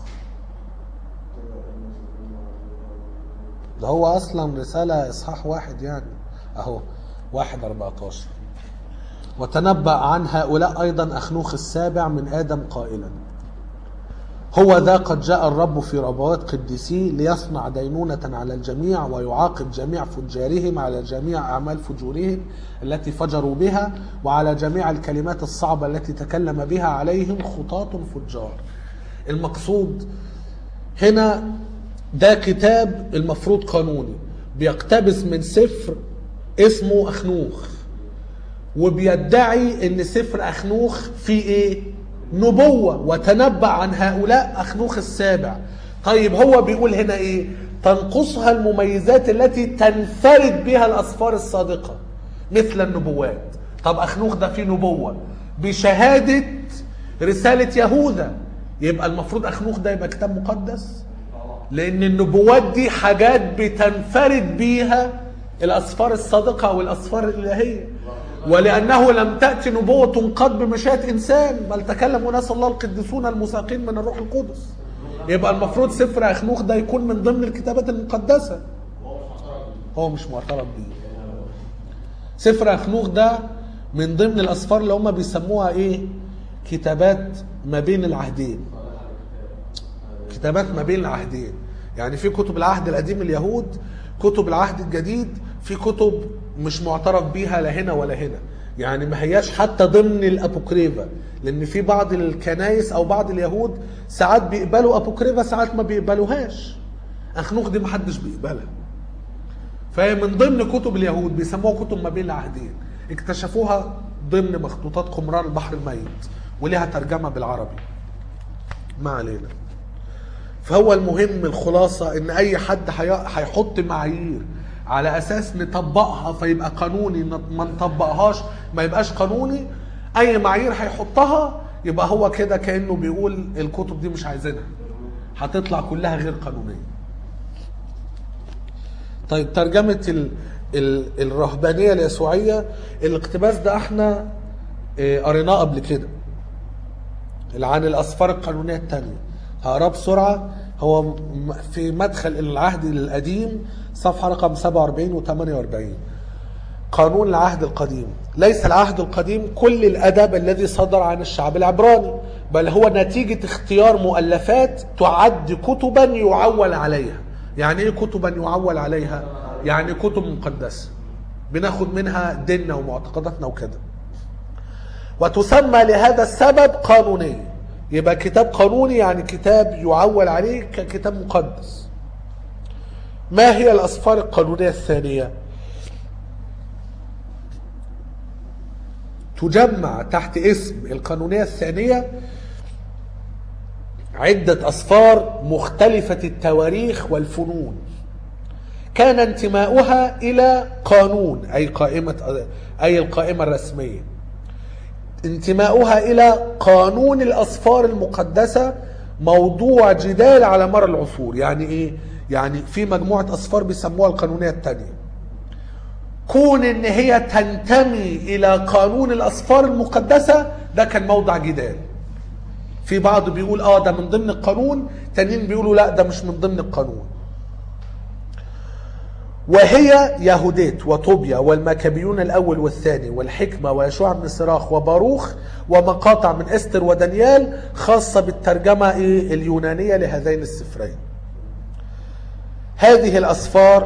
ده هو اصلا رسالة اصحاح واحد يعني اهو واحد اربعتاشر وتنبأ عن هؤلاء ايضا اخنوخ السابع من ادم قائلا هو ذا قد جاء الرب في ربوات قديسيه ليصنع دينونة على الجميع ويعاقب جميع فجارهم على جميع أعمال فجورهم التي فجروا بها وعلى جميع الكلمات الصعبة التي تكلم بها عليهم خطاة فجار المقصود هنا ده كتاب المفروض قانوني بيقتبس من سفر اسمه أخنوخ وبيدعي ان سفر اخنوخ فيه ايه نبوة وتنبأ عن هؤلاء اخنوخ السابع طيب هو بيقول هنا ايه تنقصها المميزات التي تنفرد بها الاسفار الصادقة مثل النبوات طب اخنوخ ده فيه نبوة بشهادة رسالة يهوذا يبقى المفروض اخنوخ ده يبقى كتاب مقدس لان النبوات دي حاجات بتنفرد بيها الاسفار الصادقه او الاسفار الالهيه ولانه لم تاتي نبوه قد بمشيئه انسان بل تكلم ناس الله القديسون المساقين من الروح القدس يبقى المفروض سفر اخنوخ ده يكون من ضمن الكتابات المقدسه هو مش معترف بيه سفر اخنوخ ده من ضمن الاسفار اللي هم بيسموها ايه كتابات ما بين العهدين كتابات ما بين العهدين يعني في كتب العهد القديم اليهود كتب العهد الجديد في كتب مش معترف بيها لا هنا ولا هنا يعني ما هياش حتى ضمن الابوكريفا لان في بعض الكنايس او بعض اليهود ساعات بيقبلوا ابوكريفا ساعات ما بيقبلوهاش اخنوخ دي محدش بيقبلها فهي من ضمن كتب اليهود بيسموها كتب ما بين العهدين اكتشفوها ضمن مخطوطات قمران البحر الميت وليها ترجمه بالعربي ما علينا فهو المهم الخلاصة ان اي حد هي- هيحط معايير على اساس نطبقها فيبقى قانوني ن- ما نطبقهاش ما يبقاش قانوني اي معايير هيحطها يبقى هو كده كانه بيقول الكتب دي مش عايزينها هتطلع كلها غير قانونيه طيب ترجمه ال ال الرهبانيه اليسوعيه الاقتباس ده احنا آه، قريناه قبل كده اللي عن الاسفار القانونيه الثانيه هقراه بسرعه هو م- في مدخل العهد القديم صفحه رقم 47 و 48 قانون العهد القديم ليس العهد القديم كل الادب الذي صدر عن الشعب العبراني بل هو نتيجه اختيار مؤلفات تعد كتبا يعول عليها يعني ايه كتبا يعول عليها يعني كتب مقدسه بناخد منها ديننا ومعتقداتنا وكده وتسمى لهذا السبب قانونية يبقى كتاب قانوني يعني كتاب يعول عليه ككتاب مقدس ما هي الأسفار القانونية الثانية تجمع تحت اسم القانونية الثانية عدة أسفار مختلفة التواريخ والفنون كان انتماؤها إلى قانون أي قائمة أي القائمة الرسمية انتماؤها الى قانون الاسفار المقدسه موضوع جدال على مر العصور يعني ايه يعني في مجموعه اسفار بيسموها القانونيه الثانيه كون ان هي تنتمي الى قانون الاسفار المقدسه ده كان موضع جدال في بعض بيقول اه ده من ضمن القانون تانيين بيقولوا لا ده مش من ضمن القانون وهي يهوديت وطوبيا والمكابيون الاول والثاني والحكمه ويشوع بن صراخ وباروخ ومقاطع من استر ودانيال خاصه بالترجمه إيه اليونانيه لهذين السفرين. هذه الاسفار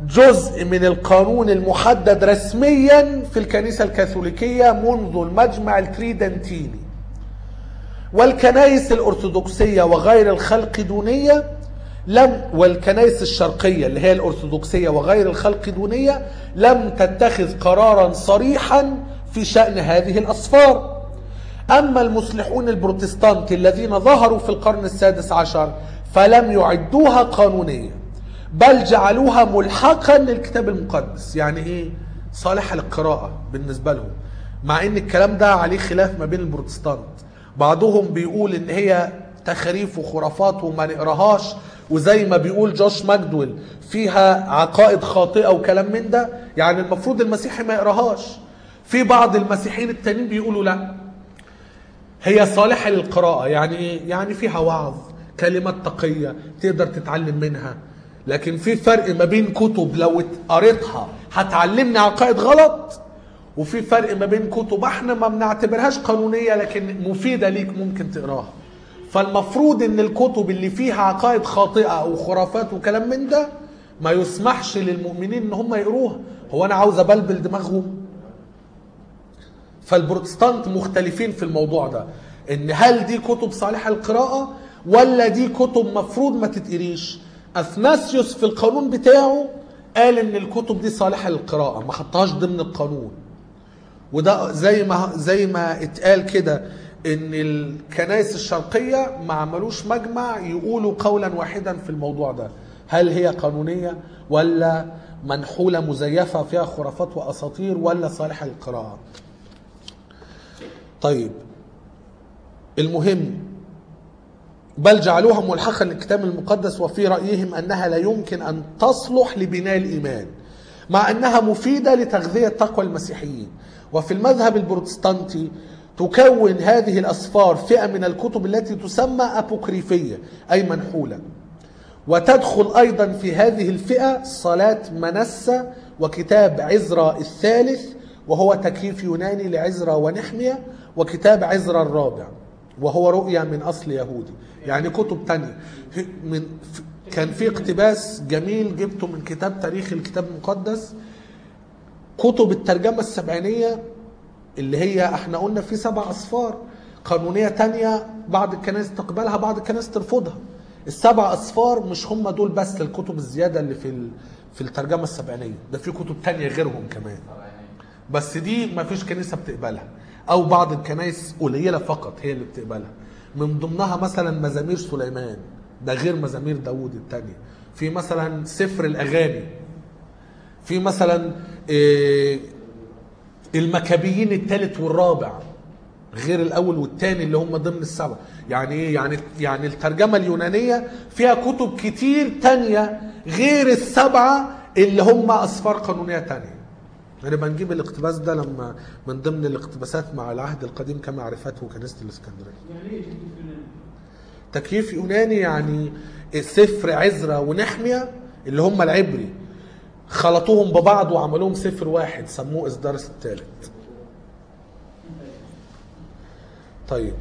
جزء من القانون المحدد رسميا في الكنيسة الكاثوليكية منذ المجمع التريدنتيني والكنائس الأرثوذكسية وغير الخلقدونية لم والكنائس الشرقية اللي هي الأرثوذكسية وغير الخلقدونية لم تتخذ قرارا صريحا في شأن هذه الأصفار أما المصلحون البروتستانت الذين ظهروا في القرن السادس عشر فلم يعدوها قانونية بل جعلوها ملحقا للكتاب المقدس يعني ايه صالحة للقراءة بالنسبة لهم مع ان الكلام ده عليه خلاف ما بين البروتستانت بعضهم بيقول ان هي تخاريف وخرافات وما نقراهاش وزي ما بيقول جوش ماجدويل فيها عقائد خاطئة وكلام من ده يعني المفروض المسيحي ما يقراهاش في بعض المسيحيين التانيين بيقولوا لا هي صالحة للقراءة يعني ايه؟ يعني فيها وعظ كلمات تقية تقدر تتعلم منها لكن في فرق ما بين كتب لو قريتها هتعلمني عقائد غلط وفي فرق ما بين كتب احنا ما بنعتبرهاش قانونية لكن مفيدة ليك ممكن تقراها فالمفروض ان الكتب اللي فيها عقائد خاطئة او خرافات وكلام من ده ما يسمحش للمؤمنين ان هم يقروها هو انا عاوز ابلبل دماغهم فالبروتستانت مختلفين في الموضوع ده ان هل دي كتب صالحه للقراءه ولا دي كتب مفروض ما تتقريش اثناسيوس في القانون بتاعه قال ان الكتب دي صالحه للقراءه ما حطهاش ضمن القانون وده زي ما زي ما اتقال كده ان الكنائس الشرقيه ما عملوش مجمع يقولوا قولا واحدا في الموضوع ده هل هي قانونيه ولا منحوله مزيفه فيها خرافات واساطير ولا صالحه للقراءه طيب المهم بل جعلوها ملحقا للكتاب المقدس وفي رأيهم أنها لا يمكن أن تصلح لبناء الإيمان مع أنها مفيدة لتغذية تقوى المسيحيين وفي المذهب البروتستانتي تكون هذه الأسفار فئة من الكتب التي تسمى أبوكريفية أي منحولة وتدخل أيضا في هذه الفئة صلاة منسة وكتاب عزرا الثالث وهو تكييف يوناني لعزرا ونحمية وكتاب عزرا الرابع وهو رؤيا من أصل يهودي يعني كتب تانية في- من في- كان في اقتباس جميل جبته من كتاب تاريخ الكتاب المقدس كتب الترجمة السبعينية اللي هي احنا قلنا في سبع أصفار قانونية تانية بعض الكنائس تقبلها بعض الكنائس ترفضها السبع أصفار مش هم دول بس الكتب الزيادة اللي في ال- في الترجمة السبعينية ده في كتب تانية غيرهم كمان بس دي ما فيش كنيسه بتقبلها او بعض الكنائس قليله فقط هي اللي بتقبلها من ضمنها مثلا مزامير سليمان ده غير مزامير داوود الثانيه في مثلا سفر الاغاني في مثلا إيه، المكابيين الثالث والرابع غير الاول والثاني اللي هم ضمن السبعه يعني ايه يعني يعني الترجمه اليونانيه فيها كتب كتير تانية غير السبعه اللي هم اسفار قانونيه تانية هنبقى نجيب الاقتباس ده لما من ضمن الاقتباسات مع العهد القديم كما عرفته كنيسه الاسكندريه يعني ايه تكييف يوناني؟ تكييف يوناني يعني سفر عزرا ونحمية اللي هم العبري خلطوهم ببعض وعملوهم سفر واحد سموه إصدارس الثالث طيب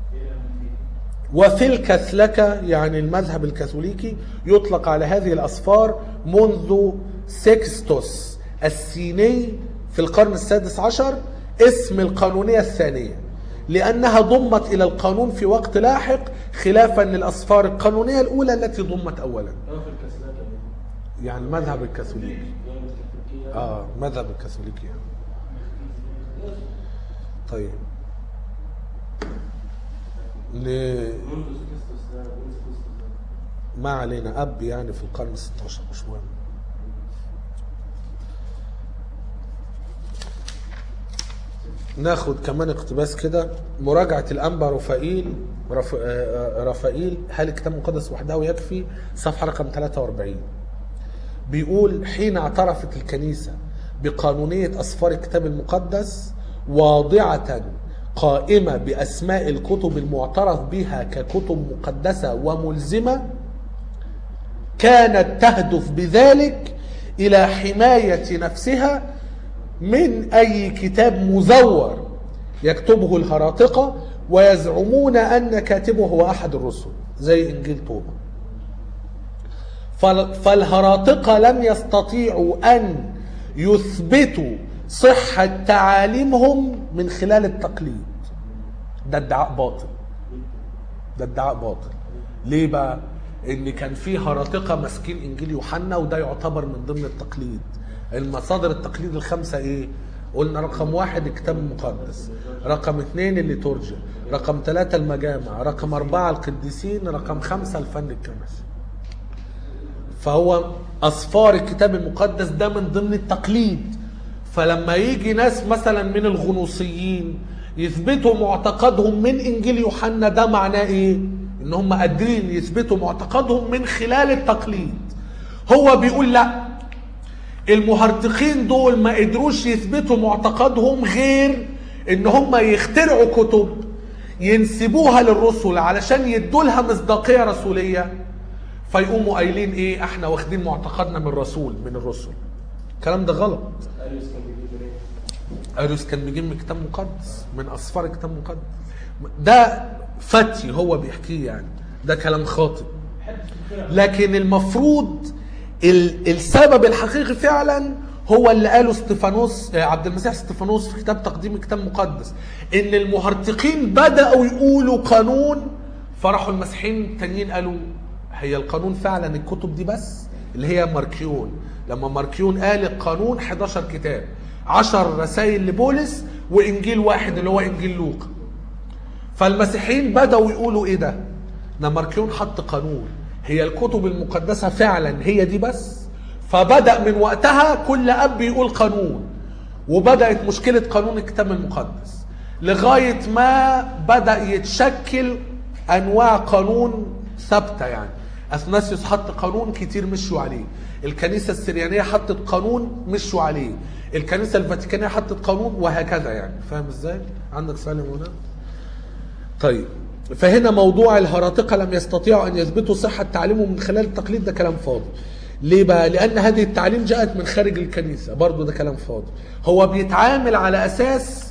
وفي الكثلكة يعني المذهب الكاثوليكي يطلق على هذه الأصفار منذ سكستوس السيني في القرن السادس عشر اسم القانونية الثانية لأنها ضمت إلى القانون في وقت لاحق خلافا للأصفار القانونية الأولى التي ضمت أولا اه في الكسلات دي يعني المذهب الكاثوليكي يعني الكاثوليكية اه مذهب الكاثوليكي يعني. طيب ل... منذ سكستوس ده من سكستوس ده ما علينا اب يعني في القرن 16 مش مهم ناخد كمان اقتباس كده مراجعة الأنبا رفائيل رف... آه، آه، رفائيل هل الكتاب المقدس وحده يكفي صفحة رقم 43 بيقول حين اعترفت الكنيسة بقانونية أسفار الكتاب المقدس واضعة قائمة بأسماء الكتب المعترف بها ككتب مقدسة وملزمة كانت تهدف بذلك إلى حماية نفسها من أي كتاب مزور يكتبه الهراطقة ويزعمون أن كاتبه هو أحد الرسل زي إنجيل توما فال- فالهراطقة لم يستطيعوا أن يثبتوا صحة تعاليمهم من خلال التقليد ده ادعاء باطل ده ادعاء باطل ليه بقى ان كان في هراطقه ماسكين انجيل يوحنا وده يعتبر من ضمن التقليد المصادر التقليد الخمسه ايه قلنا رقم واحد الكتاب المقدس رقم اثنين الليتورجيا رقم ثلاثة المجامع رقم أربعة القديسين رقم خمسة الفن الكنسي فهو أصفار الكتاب المقدس ده من ضمن التقليد فلما يجي ناس مثلا من الغنوصيين يثبتوا معتقدهم من انجيل يوحنا ده معناه ايه ان هم قادرين يثبتوا معتقدهم من خلال التقليد هو بيقول لا المهرطقين دول ما قدروش يثبتوا معتقدهم غير ان هم يخترعوا كتب ينسبوها للرسل علشان يدوا لها مصداقيه رسوليه فيقوموا قايلين ايه احنا واخدين معتقدنا من الرسول من الرسل الكلام ده غلط اريوس كان بيجيب منين؟ اريوس كان بيجيب من كتاب مقدس من اسفار الكتاب المقدس ده فتي هو بيحكيه يعني ده كلام خاطئ لكن المفروض ال- السبب الحقيقي فعلا هو اللي قاله استفانوس آه، عبد المسيح استفانوس في كتاب تقديم الكتاب المقدس ان المهرطقين بداوا يقولوا قانون فراحوا المسيحيين التانيين قالوا هي القانون فعلا الكتب دي بس اللي هي ماركيون لما ماركيون قال القانون 11 كتاب 10 رسائل لبولس وانجيل واحد اللي هو انجيل لوقا فالمسيحيين بدأوا يقولوا ايه ده ده ماركيون حط قانون هي الكتب المقدسة فعلا هي دي بس فبدأ من وقتها كل أب يقول قانون وبدأت مشكلة قانون الكتاب المقدس لغاية ما بدأ يتشكل أنواع قانون ثابتة يعني أثناسيوس حط قانون كتير مشوا عليه الكنيسة السريانية حطت قانون مشوا عليه الكنيسة الفاتيكانية حطت قانون وهكذا يعني فاهم ازاي؟ عندك سؤال يا مولانا؟ طيب فهنا موضوع الهراطقة لم يستطيعوا أن يثبتوا صحة تعليمهم من خلال التقليد ده كلام فاضي ليه بقى؟ لأن هذه التعليم جاءت من خارج الكنيسة برضو ده كلام فاضي هو بيتعامل على أساس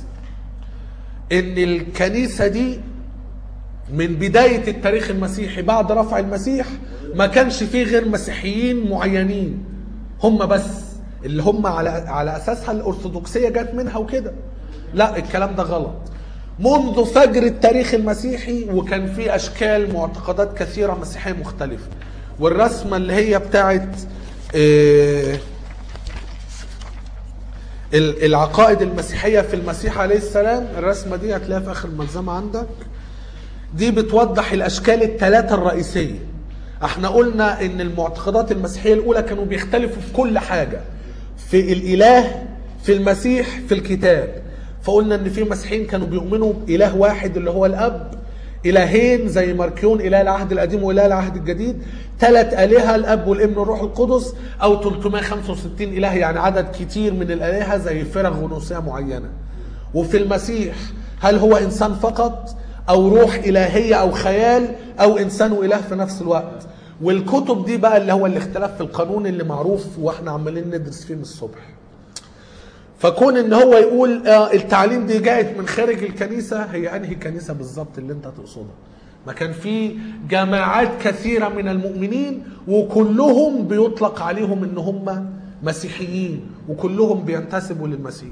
إن الكنيسة دي من بداية التاريخ المسيحي بعد رفع المسيح ما كانش فيه غير مسيحيين معينين هم بس اللي هم على على اساسها الارثوذكسيه جت منها وكده لا الكلام ده غلط منذ فجر التاريخ المسيحي وكان في اشكال معتقدات كثيره مسيحيه مختلفه والرسمه اللي هي بتاعت آه، ال- العقائد المسيحيه في المسيح عليه السلام الرسمه دي هتلاقيها في اخر الملزمه عندك دي بتوضح الاشكال الثلاثه الرئيسيه احنا قلنا ان المعتقدات المسيحيه الاولى كانوا بيختلفوا في كل حاجه في الاله في المسيح في الكتاب فقلنا ان في مسيحيين كانوا بيؤمنوا باله واحد اللي هو الاب الهين زي ماركيون اله العهد القديم واله العهد الجديد ثلاث الهه الاب والابن والروح القدس او 365 اله يعني عدد كتير من الالهه زي فرق غنوصيه معينه وفي المسيح هل هو انسان فقط او روح الهيه او خيال او انسان واله في نفس الوقت والكتب دي بقى اللي هو الاختلاف في القانون اللي معروف واحنا عمالين ندرس فيه من الصبح فكون ان هو يقول آه التعليم دي جاءت من خارج الكنيسه هي انهي كنيسه بالظبط اللي انت تقصدها ما كان في جماعات كثيره من المؤمنين وكلهم بيطلق عليهم ان هم مسيحيين وكلهم بينتسبوا للمسيح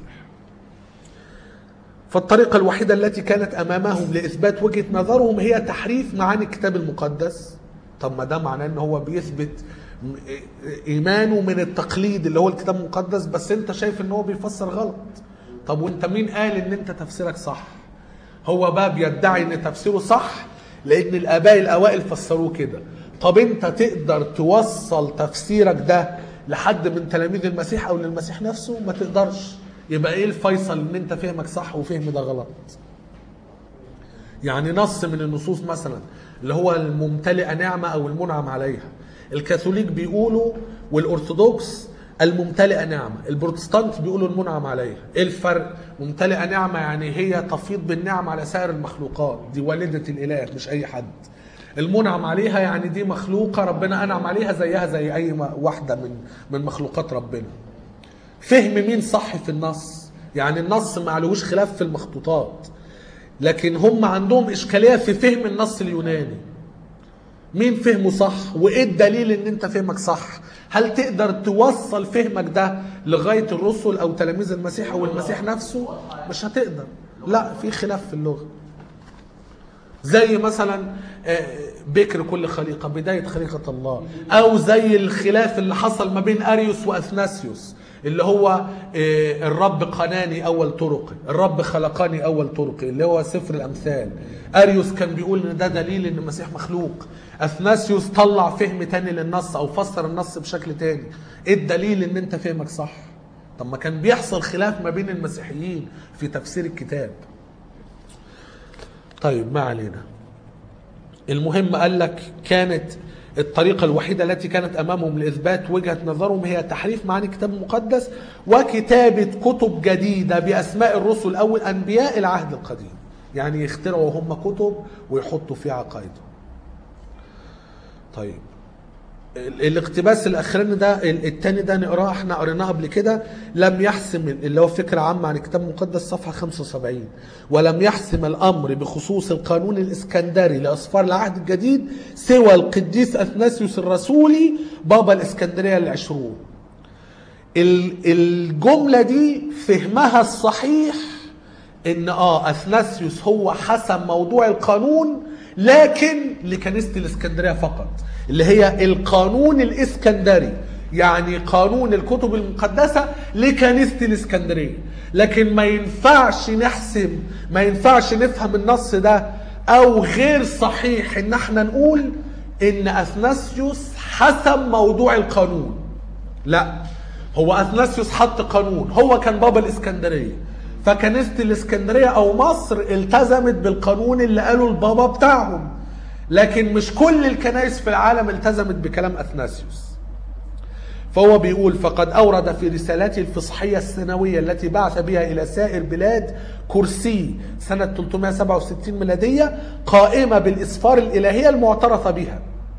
فالطريقة الوحيدة التي كانت أمامهم لإثبات وجهة نظرهم هي تحريف معاني الكتاب المقدس طب ما ده معناه ان هو بيثبت م- ايمانه من التقليد اللي هو الكتاب المقدس بس انت شايف ان هو بيفسر غلط طب وانت مين قال ان انت تفسيرك صح هو بقى بيدعي ان تفسيره صح لان الاباء الاوائل فسروه كده طب انت تقدر توصل تفسيرك ده لحد من تلاميذ المسيح او للمسيح نفسه ما تقدرش يبقى ايه الفيصل ان انت فهمك صح وفهم ده غلط يعني نص من النصوص مثلا اللي هو الممتلئه نعمه او المنعم عليها الكاثوليك بيقولوا والارثوذكس الممتلئه نعمه البروتستانت بيقولوا المنعم عليها ايه الفرق ممتلئه نعمه يعني هي تفيض بالنعم على سائر المخلوقات دي والده الاله مش اي حد المنعم عليها يعني دي مخلوقه ربنا انعم عليها زيها زي اي م- واحده من من مخلوقات ربنا فهم مين صح في النص يعني النص ما عليهوش خلاف في المخطوطات لكن هم عندهم اشكاليه في فهم النص اليوناني مين فهمه صح وايه الدليل ان انت فهمك صح هل تقدر توصل فهمك ده لغايه الرسل او تلاميذ المسيح او المسيح نفسه مش هتقدر لا في خلاف في اللغه زي مثلا آه، بكر كل خليقة بداية خليقة الله أو زي الخلاف اللي حصل ما بين أريوس وأثناسيوس اللي هو آه، الرب قناني أول طرقي الرب خلقني أول طرقي اللي هو سفر الأمثال أريوس كان بيقول إن ده دليل إن المسيح مخلوق أثناسيوس طلع فهم تاني للنص أو فسر النص بشكل تاني إيه الدليل إن أنت فهمك صح طب ما كان بيحصل خلاف ما بين المسيحيين في تفسير الكتاب طيب ما علينا المهم قال لك كانت الطريقة الوحيدة التي كانت أمامهم لإثبات وجهة نظرهم هي تحريف معاني الكتاب المقدس وكتابة كتب جديدة بأسماء الرسل أو الأنبياء العهد القديم يعني يخترعوا هم كتب ويحطوا فيها عقائدهم طيب ال- الاقتباس الاخراني ده ال- التاني ده نقراه احنا قريناه قبل كده لم يحسم ال- اللي هو فكره عامه عن الكتاب المقدس صفحه 75 ولم يحسم الامر بخصوص القانون الاسكندري لاسفار العهد الجديد سوى القديس اثناسيوس الرسولي بابا الاسكندريه العشرون ال- الجمله دي فهمها الصحيح ان اه اثناسيوس هو حسم موضوع القانون لكن لكنيسه الاسكندريه فقط اللي هي القانون الاسكندري يعني قانون الكتب المقدسه لكنيسه الاسكندريه لكن ما ينفعش نحسم ما ينفعش نفهم النص ده او غير صحيح ان احنا نقول ان اثناسيوس حسم موضوع القانون لا هو اثناسيوس حط قانون هو كان بابا الاسكندريه فكنيسه الاسكندريه او مصر التزمت بالقانون اللي قاله البابا بتاعهم لكن مش كل الكنائس في العالم التزمت بكلام اثناسيوس فهو بيقول فقد أورد في رسالته الفصحية السنوية التي بعث بها إلى سائر بلاد كرسي سنة 367 ميلادية قائمة بالإسفار الإلهية المعترف بها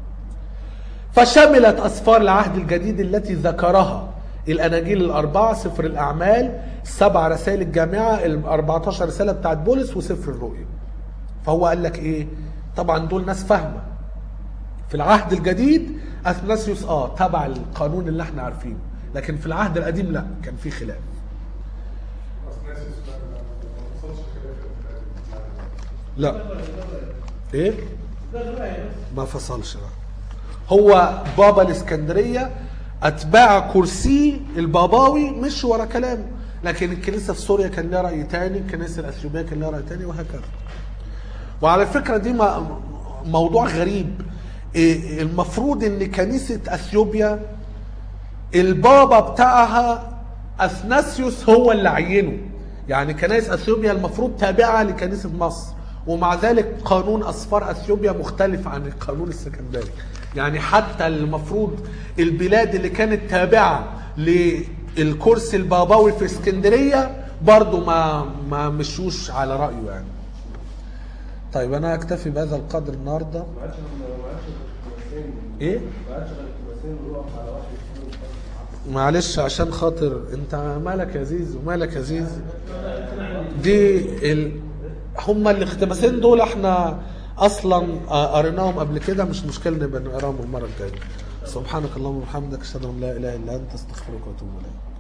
فشملت أسفار العهد الجديد التي ذكرها الأناجيل الأربعة سفر الأعمال سبع رسائل الجامعة ال 14 رسالة بتاعت بولس وسفر الرؤيا فهو قال لك إيه طبعا دول ناس فاهمة في العهد الجديد اثناسيوس اه تبع القانون اللي احنا عارفينه لكن في العهد القديم لا كان في خلاف اثناسيوس ما ما وصلش خلاف لا ايه ده الرأي بس ما فصلش بقى هو بابا الاسكندريه اتباع كرسي الباباوي مش ورا كلامه لكن الكنيسه في سوريا كان لها راي تاني الكنيسه الاثيوبيه كان لها راي تاني وهكذا وعلى فكره دي م- موضوع غريب إيه، المفروض ان كنيسه اثيوبيا البابا بتاعها اثناسيوس هو اللي عينه يعني كنائس اثيوبيا المفروض تابعه لكنيسه مصر ومع ذلك قانون اسفار اثيوبيا مختلف عن القانون السكندري يعني حتى المفروض البلاد اللي كانت تابعه للكرسي البابوي في اسكندريه برضو ما ما مشوش على رايه يعني طيب انا اكتفي بهذا القدر النهارده ما عادش ما عادش غير اقتباسين ايه ما عادش غير اقتباسين ويقف على واحد اثنين ثلاثة. معلش عشان خاطر انت مالك يا زيزو مالك يا زيزو دي ال... هما الاقتباسين دول احنا اصلا آه، قريناهم قبل كده مش مشكله نبقى نقراهم المره الجايه سبحانك اللهم وبحمدك اشهد ان لا اله الا انت استغفرك واتوب اليك